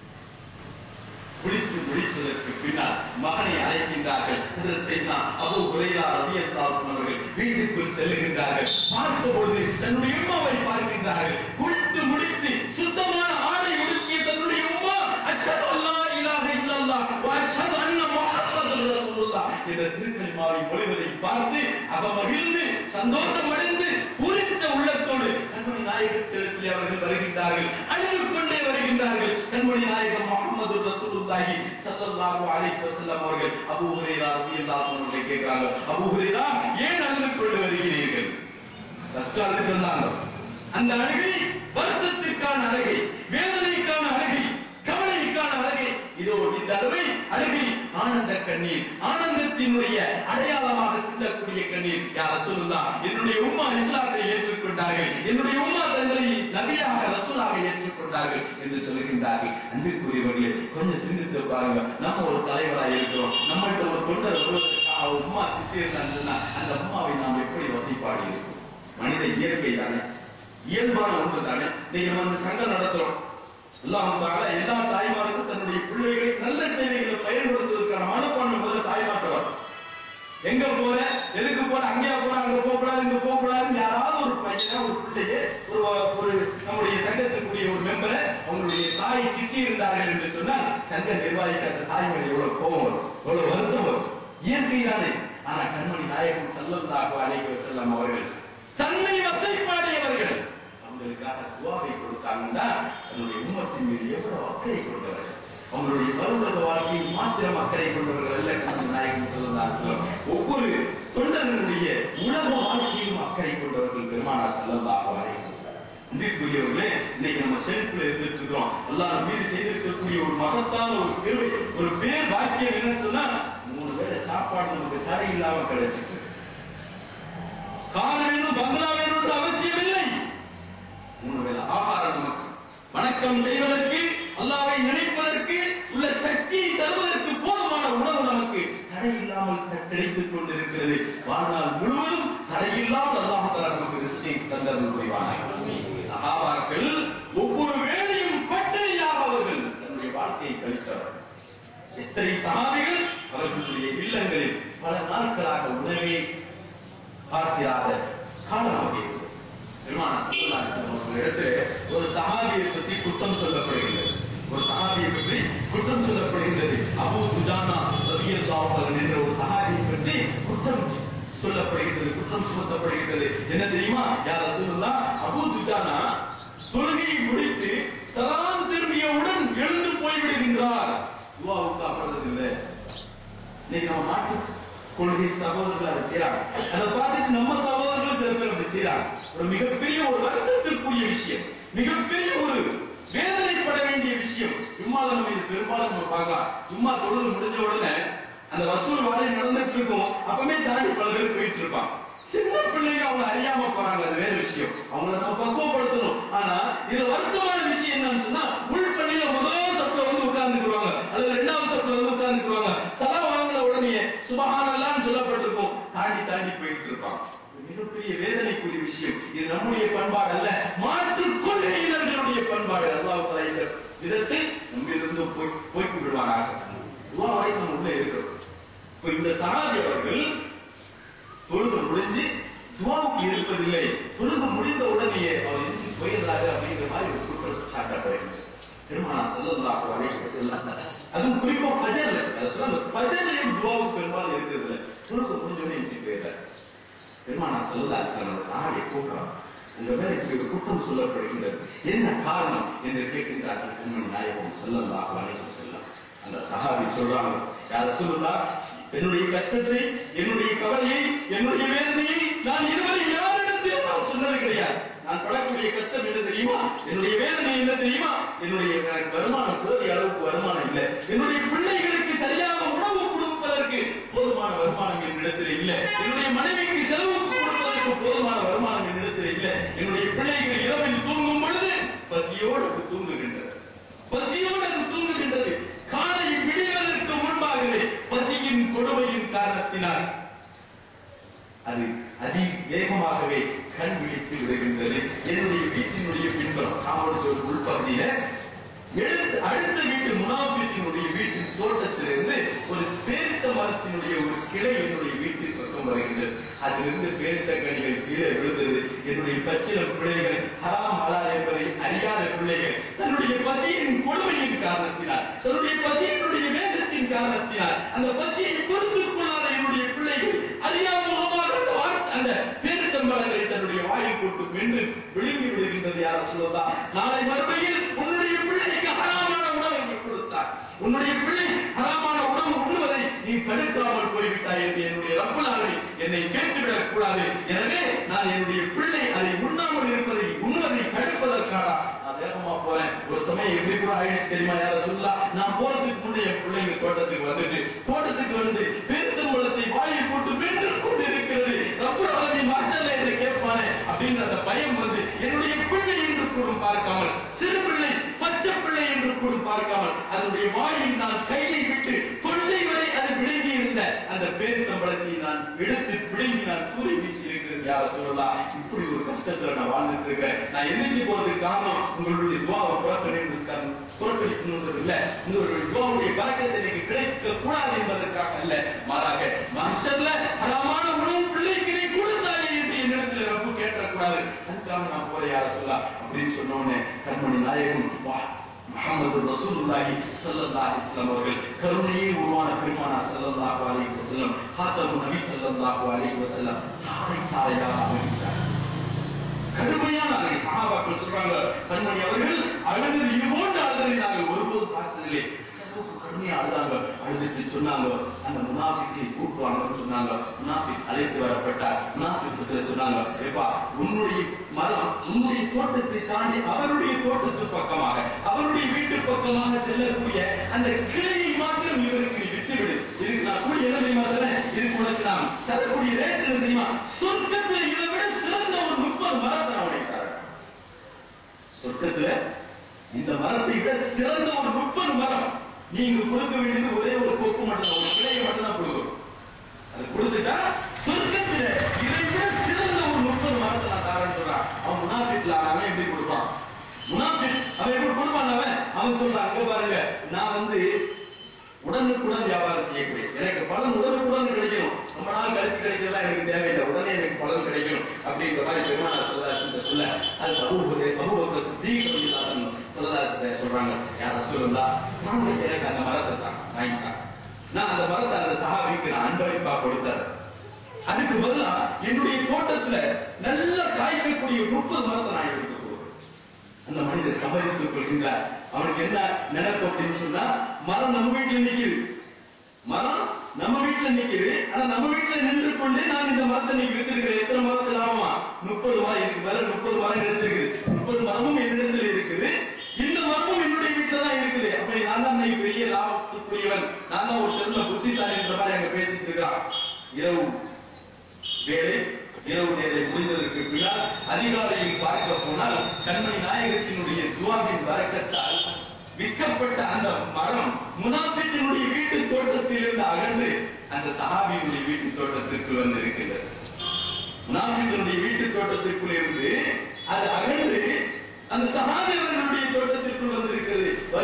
குளித்து முடித்ததற்கு பின்னால் மகனை அழைக்கின்றார்கள் இதில் செய்தான் அபு குறைதா ரவியத்தால் அவர்கள் வீட்டுக்குள் செல்லுகின்றார்கள் பார்த்த பொழுது தன்னுடைய உமாவை பார்க்கின்றார்கள் குளித்து முடித்து சுத்தமான ஆடை உடுக்கிய தன்னுடைய உமா அஷ்ஹது அல்லா இலாஹ இல்லல்லாஹ் வ அஷ்ஹது அன்ன முஹம்மது ரசூலுல்லாஹ் என்ற திருக்கலிமாவை மொழிவதை பார்த்து அவ மகிழ்ந்து சந்தோஷம் அடைந்து பூரித்த உள்ளத்தோடு கண்மணி நாயகத்திடத்தில் அவர்கள் வருகின்றார்கள் அழுது கொண்டே வருகின்றார்கள் கண்மணி நாயகம் முகமது ரசூலுல்லாஹி ஸல்லல்லாஹு அலைஹி வஸல்லம் அவர்கள் அபூ ஹுரைரா ரலியல்லாஹு அன்ஹு அவர்களை கேட்கிறாங்க அபூ ஹுரைரா ஏன் அழுது கொண்டு வருகிறீர்கள் கஷ்டம் அழுது வந்தாங்க அந்த அழுகை வருத்தத்திற்கான அழுகை வேதனைக்கான அழுகை கவலைக்கான அழுகை இதோ இந்த அழுகை அழுகை ஆனந்த கண்ணீர் ஆனந்தத்தினுடைய அடையாளமாக சிந்தக்கூடிய கண்ணீர் யார சொல்லுதா என்னுடைய உம்மா இஸ்லாத்தை ஏற்றுக்கொண்டார்கள் என்னுடைய உம்மா தங்களை நபியாக ரசூலாக ஏற்றுக்கொண்டார்கள் என்று சொல்லுகின்றார்கள் அன்பிற்குரியவர்களே கொஞ்சம் சிந்தித்து பாருங்க நம்ம ஒரு தலைவராக இருக்கிறோம் நம்மள்ட்ட ஒரு தொண்டர் ஒரு உம்மா சித்திருந்தான்னு சொன்னா அந்த உம்மாவை நாம் எப்படி வசைப்பாடி இருக்கும் மனித இயற்கை தானே இயல்பான ஒன்று தானே நீங்க நம்ம இந்த சங்கம் நடத்துறோம் அல்லாஹ் எல்லா தாய்மாருக்கும் தன்னுடைய பிள்ளைகளை நல்ல சேவைகளை பயன்படுத்துவதற்கான மனப்பான்மை முதல்ல தாய்மார்ட்ட வரும் எங்க போற எதுக்கு போற அங்கேயா போற அங்க போக கூடாது இங்க போக கூடாது யாராவது ஒரு பையனை ஒரு பிள்ளைய ஒரு ஒரு நம்முடைய சங்கத்துக்குரிய ஒரு மெம்பரை அவங்களுடைய தாய் திட்டி இருந்தார்கள் என்று சொன்னால் சங்க நிர்வாகிக்கு அந்த தாய் மேல எவ்வளவு கோபம் வரும் எவ்வளவு வருத்தம் வரும் இயற்கை தானே ஆனா கண்மணி நாயகம் செல்லந்தாக அழைக்க செல்லம் அவர்கள் தன்னை வசைப்பாடியவர்கள் அவங்களுக்காக துவாவை கொடுத்தாங்கன்னா தன்னுடைய உம்மத்தின் மீது எவ்வளவு அக்கறை கொண்டவர்கள் அவங்களுடைய பருவக வாழ்க்கையில் மாத்திரம் அக்கறை கொண்டவர்கள் அல்ல கண்ணன் நாயகம் சொல்லுந்தார் ஒவ்வொரு தொண்டர்களுடைய உலக வாழ்க்கையிலும் அக்கறை கொண்டவர்கள் பெருமானார் செல்லந்தாக அன்பிற்குரியவர்களே இன்னைக்கு நம்ம செழிப்புல இருந்துட்டு இருக்கிறோம் அல்லாஹ் மீது செய்திருக்கக்கூடிய ஒரு மகத்தான ஒரு பெருமை ஒரு பேர் வாக்கியம் என்னன்னு சொன்னா மூணு வேளை சாப்பாடு நமக்கு தடை இல்லாம கிடைச்சிட்டு இருக்கு. கார் வேணும் பங்களா வேணும்ன்ற அவசியம் இல்லை மூணு வேளை ஆகாரம் நமக்கு வணக்கம் செய்வதற்கு அல்லாவை நினைப்பதற்கு உள்ள சக்தியை தருவதற்கு போதுமான உணவு நமக்கு தடை இல்லாமல் த- கிடைத்துக் கொண்டிருக்கிறது வாழ்நாள் முழுவதும் தடையில்லாத அல்லாஹ் தஆலா நமக்கு ரிஸ்கை தந்தது புரிவானாக சஹாபாக்கள் ஒவ்வொரு வேளையும் பட்டினியாக அவர்கள் தன்னுடைய வாழ்க்கையை கழித்தவர்கள் எத்தனை சகாபிகள் அவர்களுடைய இல்லங்களில் பல நாட்களாக உணவே பார்த்திராத காலமாக பெருமான இடத்துல ஒரு சஹாபியை பற்றி குற்றம் சொல்லப்படுகின்றது ஒரு சஹாபியை பற்றி குற்றம் சொல்லப்படுகின்றது அபூ துஜானா ரலியல்லாஹு அன்ஹு என்ற ஒரு சஹாபியை பற்றி குற்றம் சொல்லப்படுகின்றது குற்றம் சுமத்தப்படுகின்றது என்ன தெரியுமா யார் ரசூலுல்லாஹ் அபூ துஜானா தொழுகையை முடித்து சலாம் திரும்பியவுடன் எழுந்து போய்விடுகின்றார் துவாவுக்கு அமர்ந்ததில்லை இன்னைக்கு நம்ம மாற்று கொள்கை சகோதரர்கள் அதை செய்யறாங்க அதை பார்த்துட்டு நம்ம சகோதரர்கள் சில பேர் அப்படி செய்யறாங்க ஒரு மிகப்பெரிய ஒரு வருத்தத்திற்குரிய விஷயம் மிகப்பெரிய ஒரு வேதனைப்பட வேண்டிய விஷயம் சும்மா நம்ம இது பெரும்பாலும் நம்ம பார்க்கலாம் சும்மா தொழுது முடிஞ்ச உடனே அந்த வசூல் வேலை நடந்துட்டு இருக்கும் அப்பவே தாண்டி பல பேர் போயிட்டு இருப்பான் சின்ன பிள்ளைங்க அவங்க அறியாம போறாங்க அது வேற விஷயம் அவங்கள நம்ம பக்குவப்படுத்தணும் ஆனா இது வருத்தமான விஷயம் என்னன்னு சொன்னா உள் பள்ளியில முதல் சப்ல வந்து உட்கார்ந்துக்குவாங்க அல்லது ரெண்டாவது சப்ல வந்து உட்கார்ந்துக்குவாங்க சலம் வாங்கின உடனே சுபஹானல்லான்னு சொல்லப்பட்டிருக்கும் தாண்டி தாண்டி போயிட்டு இருப்பாங்க இது மிகப்பெரிய வேதனைக்குரிய விஷயம் இது நம்முடைய பண்பாடு அல்ல மாற்று கொள்கையினர்களுடைய பண்பாடு விதத்தில் நம்மிலிருந்து போய் போய்க்கு விடுவானாக துவா வரைக்கும் நம்ம உள்ள இருக்கிறோம் இப்ப இந்த சஹாபி அவர்கள் தொழுது முடிஞ்சு துவாவுக்கு இருப்பதில்லை தொழுது முடிந்த உடனேயே அவர் எரிஞ்சு போயிடுறாரு அப்படிங்கிற மாதிரி ஒரு குற்றம் சாட்டப்படுகிறது பெருமானா ஸல்லல்லாஹு அலைஹி வஸல்லம் அதுவும் குறிப்பா ஃபஜர்ல அது சொல்றாங்க ஃபஜர்லயும் துவாவுக்கு பெரும்பாலும் இருக்கிறது இல்லை தொழுது முடிஞ்ச உடனே எரிஞ்சு போயிடுறாரு பெருமானா ஸல்லல்லாஹு அலைஹி வஸல்லம் சஹாபி கூப்பிடுறாங்க உங்க மேல இப்படி ஒரு குற்றம் சொல்லப்படுகின்றது என்ன காரணம் என்று கேட்கின்றார்கள் உண்மை நாயகம் ஸல்லல்லாஹு அலைஹி வஸல்லம் அந்த சஹாபி சொல்றாங்க யார் சொல்லுதா என்னுடைய கஷ்டத்தை என்னுடைய கவலையை என்னுடைய வேதனையை நான் இதுவரை யாரிடத்திலும் நான் சொன்னது கிடையாது நான் படக்கூடிய கஷ்டம் என்ன தெரியுமா என்னுடைய வேதனை என்ன தெரியுமா என்னுடைய எனக்கு வருமானம் போதிய அளவுக்கு வருமானம் இல்லை என்னுடைய பிள்ளைகளுக்கு சரியாக உணவு கொடுப்பதற்கு போதுமான வருமானம் என்னிடத்தில் இல்லை என்னுடைய மனைவிக்கு செலவுக்கு கொடுப்பதற்கு போதுமான வருமானம் என்னிடத்தில் இல்லை என்னுடைய பிள்ளைகள் இரவில் தூங்கும் பொழுது பசியோடு அது தூங்குகின்றது பசியோடு அது தூங்குகின்றது காலை விடுவதற்கு முன்பாகவே பசியின் கொடுமையின் காரணத்தினால் அது அதி வேகமாகவே கண் விழித்து விடுகின்றது என்னுடைய வீட்டினுடைய பின்புறம் காவல்துறை உள்பகுதியில எழுத்து அடுத்த வீட்டு முனாபித்தினுடைய வீட்டின் தோட்டத்திலிருந்து ஒரு பேரித்த மரத்தினுடைய ஒரு கிளை என்னுடைய வீட்டின் பக்கம் வருகின்றது அதிலிருந்து பேரித்த கனிகள் கீழே விழுந்தது என்னுடைய பச்சிலம் பிள்ளைகள் ஹராம் ஹலால் என்பதை அறியாத பிள்ளைகள் தன்னுடைய பசியின் கொடுமையின் காரணத்தினால் தன்னுடைய பசியினுடைய வேகத்தின் காரணத்தினால் அந்த பசியை பொறுத்து கொள்ளாத என்னுடைய பிள்ளைகள் அறியாமமாக அந்த வார்த்தை அந்த பேரித்தம்பழங்களை தன்னுடைய வாயில் போட்டு மென்று விழுங்கி விடுகின்றது யாரும் சொல்லதா நாளை மறுமையில் உன்னுடைய பிள்ளைக்கு ஹராமான உணவை நீ கொடுத்தார் உன்னுடைய பிள்ளை ஹராமான உணவு உண்ணுவதை நீ தடுக்காமல் போய்விட்டாய் என்று என்னுடைய ரப்புலாவை என்னை கேட்டுவிடக் கூடாது எனவே நான் என்னுடைய பிள்ளை அதை உண்ணாமல் இருப்பதை உண்ணுவதை தடுப்பதற்காக நான் வேகமா போறேன் ஒரு சமயம் எப்படி கூட ஆயிடுச்சு தெரியுமா யார சொல்லலாம் நான் போறதுக்கு முன்னே என் பிள்ளைங்க தோட்டத்துக்கு வந்துட்டு தோட்டத்துக்கு வந்து பெருத்தம்பழத்தை வாயில் போட்டு மென்று கொண்டு இருக்கிறது ரப்புல் ஆலமீன் மாஷல்ல என்று கேட்பானே அப்படின்ற அந்த பயம் வந்து என்னுடைய பிள்ளை என்று கூட பார்க்காமல் சிறு பிள்ளை பச்சை பிள்ளை என்று கூட பார்க்காமல் அதனுடைய வாயில் நான் கையை விட்டு தொண்டை வரை அது விழுங்கி இருந்த அந்த பேருத்தம்பழத்தை நான் எடுத்து விழுங்கி நான் தூரி வீசி இருக்கிறது யார சொல்லலாம் இப்படி ஒரு கஷ்டத்துல நான் வாழ்ந்துட்டு இருக்கிறேன் நான் எந்திரிச்சு போறதுக்கு காரணம் உங்களுடைய துவாவை புறக்கணிப்பதற்கான புறக்கணிக்கணுன்றது இல்ல உங்களுடைய துவாவுடைய பறக்கத்தை எனக்கு கிடைக்க கூடாது என்பதற்காக அல்ல மாறாக மனுஷர்ல ஹராமான உணவு பிள்ளைக்கு நீ கொடுத்தாயே என்று என்னிடத்தில் ரப்பு கேட்டக்கூடாது அதுக்காக நான் போற யார சொல்லலாம் அப்படின்னு சொன்ன உடனே கண்மணி நாயகம் வா முகமது ரசூலுல்லாஹி ஸல்லல்லாஹு அலைஹி வஸல்லம் அவர்கள் கருணையே உருவான பெருமானார் ஸல்லல்லாஹு அலைஹி வஸல்லம் ஹாத்தமு நபி ஸல்லல்லாஹு அலைஹி வஸல்லம் தாரை தாரையாக அமைந்தார் கடுமையான அதை சஹாபாக்கள் சொல்றாங்க கண்மணி அவர்கள் அழுது இது போன்று அழுதை நாங்கள் ஒருபோதும் பார்த்ததில்லை அளவுக்கு கடுமையா அழுதாங்க அழுதுட்டு சொன்னாங்க அந்த முனாஃபிக்கை கூட்டுவாங்கன்னு சொன்னாங்க முனாஃபிக் அழைத்து வரப்பட்டார் முனாஃபிக் சொன்னாங்க ஏப்பா உன்னுடைய மரம் உன்னுடைய தோட்டத்தை தாண்டி அவருடைய தோட்டத்து பக்கமாக அவருடைய வீட்டு பக்கமாக செல்லக்கூடிய அந்த கிளையை மாத்திரம் இவருக்கு நீ விட்டுவிடு இதுக்கு நான் கூடிய என்ன தெரியுமா தரேன் இதுக்கு உனக்கு நான் தரக்கூடிய ரேட் என்ன தெரியுமா சொர்க்கத்தில் இதை விட சிறந்த ஒரு முப்பது மரத்தை நான் உனக்கு தரேன் சொர்க்கத்துல இந்த மரத்தை விட சிறந்த ஒரு முப்பது மரம் நீங்க கொடுக்க வேண்டியது ஒரே ஒரு கொப்பு மட்டும் தான், ஒரு கிளையை மட்டும் தான் கொடுக்கணும் அது கொடுத்துட்டா சொர்க்கத்துல இதை விட சிறந்த ஒரு முப்பது மரத்தை நான் தரேன்னு சொல்றான் அவன் முனாஃபிக்ல அவன் எப்படி கொடுப்பான் முனாஃபிக் அவன் எப்படி கொடுப்பான் அவன் அவன் சொல்றான் அங்க பாருங்க நான் வந்து உடனுக்குடன் வியாபாரம் செய்யக்கூடிய எனக்கு பலன் உடனுக்குடன் கிடைக்கணும் ரொம்ப நாள் கழிச்சு கிடைக்கலாம் எனக்கு தேவையில்லை உடனே எனக்கு பலன் கிடைக்கணும் அப்படின்ற மாதிரி பெருமான சொல்லதாசன் சொல்ல அது பகுபுரே பகுபுர சித்தீகரம் சொல்லதாசத்தை சொல்றாங்க யார சொல்லுந்தா நான் எனக்கு அந்த மரத்தை தான் வாங்கிட்டான் நான் அந்த மரத்தை அந்த சஹாபிக்கு நான் அன்பளிப்பா கொடுத்தேன் அதுக்கு பதிலா என்னுடைய தோட்டத்துல நல்ல காய்க்கக்கூடிய முப்பது மரத்தை நான் எடுத்து கொடுக்கிறேன் அந்த மனிதர் சம்மதித்துக் கொள்கின்றார் அவனுக்கு என்ன நினைப்பு அப்படின்னு சொன்னா மரம் நம்ம வீட்டுல நிக்குது மரம் நம்ம வீட்டுல நிக்குது ஆனா நம்ம வீட்டுல நின்று கொண்டு நான் இந்த மரத்தை நீங்க வித்திருக்கிறேன் எத்தனை மரத்துல லாபமா முப்பது மரம் இதுக்கு மேல முப்பது மரம் கிடைச்சிருக்குது முப்பது மரமும் என்னிடத்தில் இருக்குது இந்த மரமும் என்னுடைய வீட்டுல தான் இருக்குது அப்படி நான் தான் இன்னைக்கு பெரிய லாபத்துக்குரியவன் நான் தான் ஒரு செல்வ புத்திசாலின்ற மாதிரி அங்க பேசிட்டு இருக்கான் இரவு வேலை இரவு நேரை முடிந்ததற்கு பின்னால் அதிகாலையில் பார்க்க போனால் கண்மணி நாயகத்தினுடைய துவாவின் வரக்கத்தால் விற்கப்பட்ட அந்த மரம் முனாஃபித்தினுடைய வீட்டு தோட்டத்திலிருந்து அகன்று அந்த சஹாபியினுடைய வீட்டு தோட்டத்திற்கு வந்து இருக்கின்றது முனாஃபித்தினுடைய வீட்டு தோட்டத்திற்குள் இருந்து அது அகன்று அந்த சஹாபி அவர்களுடைய தோட்டத்திற்குள் வந்து இருக்கிறது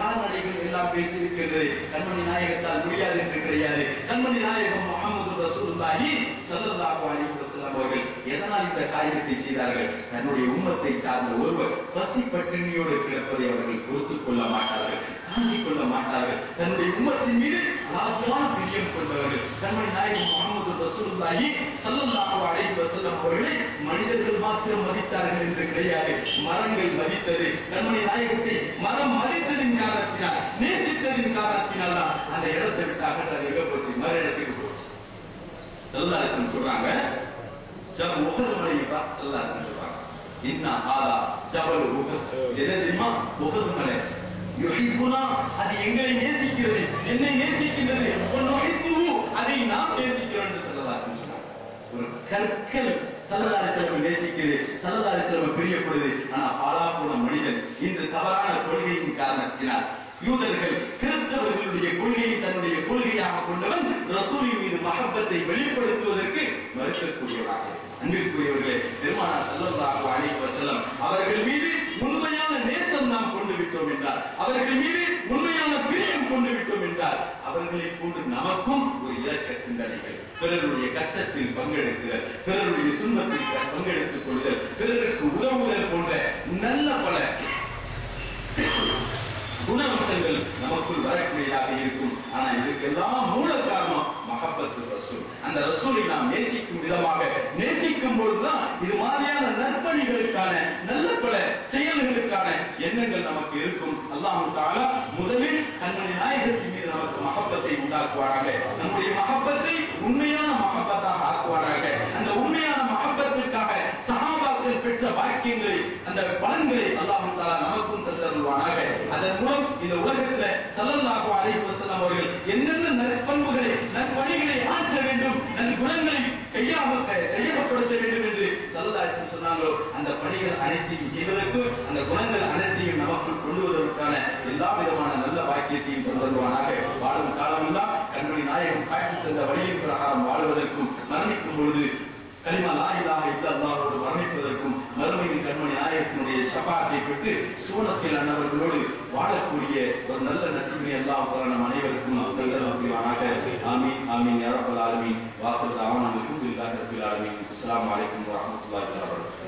கால்நடைகள் எல்லாம் பேசியிருக்கிறது கண்மணி நாயகத்தால் முடியாது என்று கிடையாது கண்மணி நாயகம் முகமது ரசூலுல்லாஹி ஸல்லல்லாஹு அலைஹி வஸல்லம் அவர்கள் எதனால் இந்த காரியத்தை செய்தார்கள் தன்னுடைய உம்மத்தை சார்ந்த ஒருவர் பசி பட்டினியோடு கிடப்பதை அவர்கள் பொறுத்துக் கொள்ள மாட்டார்கள் தாங்கிக் கொள்ள மாட்டார்கள் தன்னுடைய உம்மத்தின் மீது அளவான பிரியம் கொண்டவர்கள் கண்மணி நாயகம் முகமது ரசூலுல்லாஹி ஸல்லல்லாஹு அலைஹி வஸல்லம் அவர்களை மனிதர்கள் மாத்திரம் மதித்தார்கள் என்று கிடையாது மரங்கள் மதித்தது கண்மணி நாயகத்தை மரம் மதித்ததின் காரணத்தினால் நேசித்ததின் காரணத்தினால் தான் அந்த இடத்தை விட்டு அகற்ற எங்க போச்சு மறு இடத்துக்கு போச்சு செல்லாசன் சொல்றாங்க ஜப் உகது மலையை பார்த்து செல்லாசன் சொல்றாங்க இன்னா ஆலா ஜபல் உகஸ் எதை தெரியுமா உகது மலை யுஹிப்புனா அது எங்களை நேசிக்கிறது என்னை நேசிக்கிறது ஒன்னு அதை நாம் நேசிக்கிறோம் என்று செல்லதாசன் சொன்னாங்க ஒரு கற்கள் சல்லதாரி செல்வம் நேசிக்குது சல்லதாரி செல்வம் பிரியப்படுது ஆனா பாலா போன மனிதன் இன்று தவறான கொள்கையின் காரணத்தினால் யூதர்கள் கிறிஸ்தவர்களுடைய கொள்கையை தன்னுடைய கொள்கையாக கொண்டவன் ரசூலின் மீது மகப்பத்தை வெளிப்படுத்துவதற்கு மறுக்கக்கூடியவராக அன்பிற்குரியவர்களே பெருமானார் ஸல்லல்லாஹு அலைஹி வஸல்லம் அவர்கள் மீது உண்மையான நேசம் நாம் கொண்டு விட்டோம் என்றார் அவர்கள் மீது உண்மையான பிரியம் கொண்டு விட்டோம் என்றார் அவர்களை போன்று நமக்கும் ஒரு இரக்க சிந்தனைகள் பிறருடைய கஷ்டத்தில் பங்கெடுக்குதல் பிறருடைய துன்பத்தில் பங்கெடுத்துக் கொள்ளுதல் பிறருக்கு உதவுதல் போன்ற நல்ல பல குணாம்சங்கள் நமக்குள் வரக்கூடியதாக இருக்கும் ஆனா இதுக்கெல்லாம் மூல காரணம் மஹப்பத்து ரசூல் அந்த ரசூலை நாம் நேசிக்கும் விதமாக நேசிக்கும் பொழுதுதான் இது மாதிரியான நற்பணிகளுக்கான நல்ல பல செயல்களுக்கான எண்ணங்கள் நமக்கு இருக்கும் அல்லாஹ் தாலா முதலில் தன்னுடைய நாயகத்தின் மீது நமக்கு மகப்பத்தை உண்டாக்குவாராக நம்முடைய மகப்பத்தை உண்மையான மகப்பத்தாக ஆக்குவாராக அந்த உண்மையான மகப்பத்திற்காக சஹாபாக்கள் பெற்ற பாக்கியங்களை அந்த பலன்களை அல்லாஹ் தாலா நமக்கும் தந்தருவானாக அதன் மூலம் இந்த உலகத்துல ஸல்லல்லாஹு அலைஹி வஸல்லம் அவர்கள் என்னென்ன நற்பண்புகளை நற்பணிகளை ஆற்ற வேண்டும் நற்குணங்களை கையாக கையகப்படுத்த வேண்டும் என்று சல்லல்லாஹு சொன்னாங்களோ அந்த பணிகள் அனைத்தையும் செய்வதற்கு அந்த குணங்கள் அனைத்தையும் நமக்குள் கொண்டு வருவதற்கான எல்லா விதமான நல்ல பாக்கியத்தையும் கொண்டு வருவானாக வாழும் காலமெல்லாம் கண்மணி நாயகம் காட்டி தந்த வழியின் பிரகாரம் வாழ்வதற்கும் மரணிக்கும் பொழுது கலிமா லா இலாஹ இல்லல்லாஹோடு மரணிப்பதற்கும் மறுமையின் கண்மணி நாயகத்தினுடைய ஷபாத்தை பெற்று சூனத்தில் அன்னவர்களோடு வாழக்கூடிய ஒரு நல்ல நசீபை எல்லாம் நம் அனைவருக்கும் தந்தரவானாக ஆமீன் ஆமீன் யா ரப்பல் ஆலமீன் வாக்குறது ஆவணம் அல்ஹம்துலில்லாஹி ரப்பில் ஆலமீன் அஸ்ஸலாமு அலைக்கும் வரஹ்மத்துல்லாஹி வபரகாத்துஹு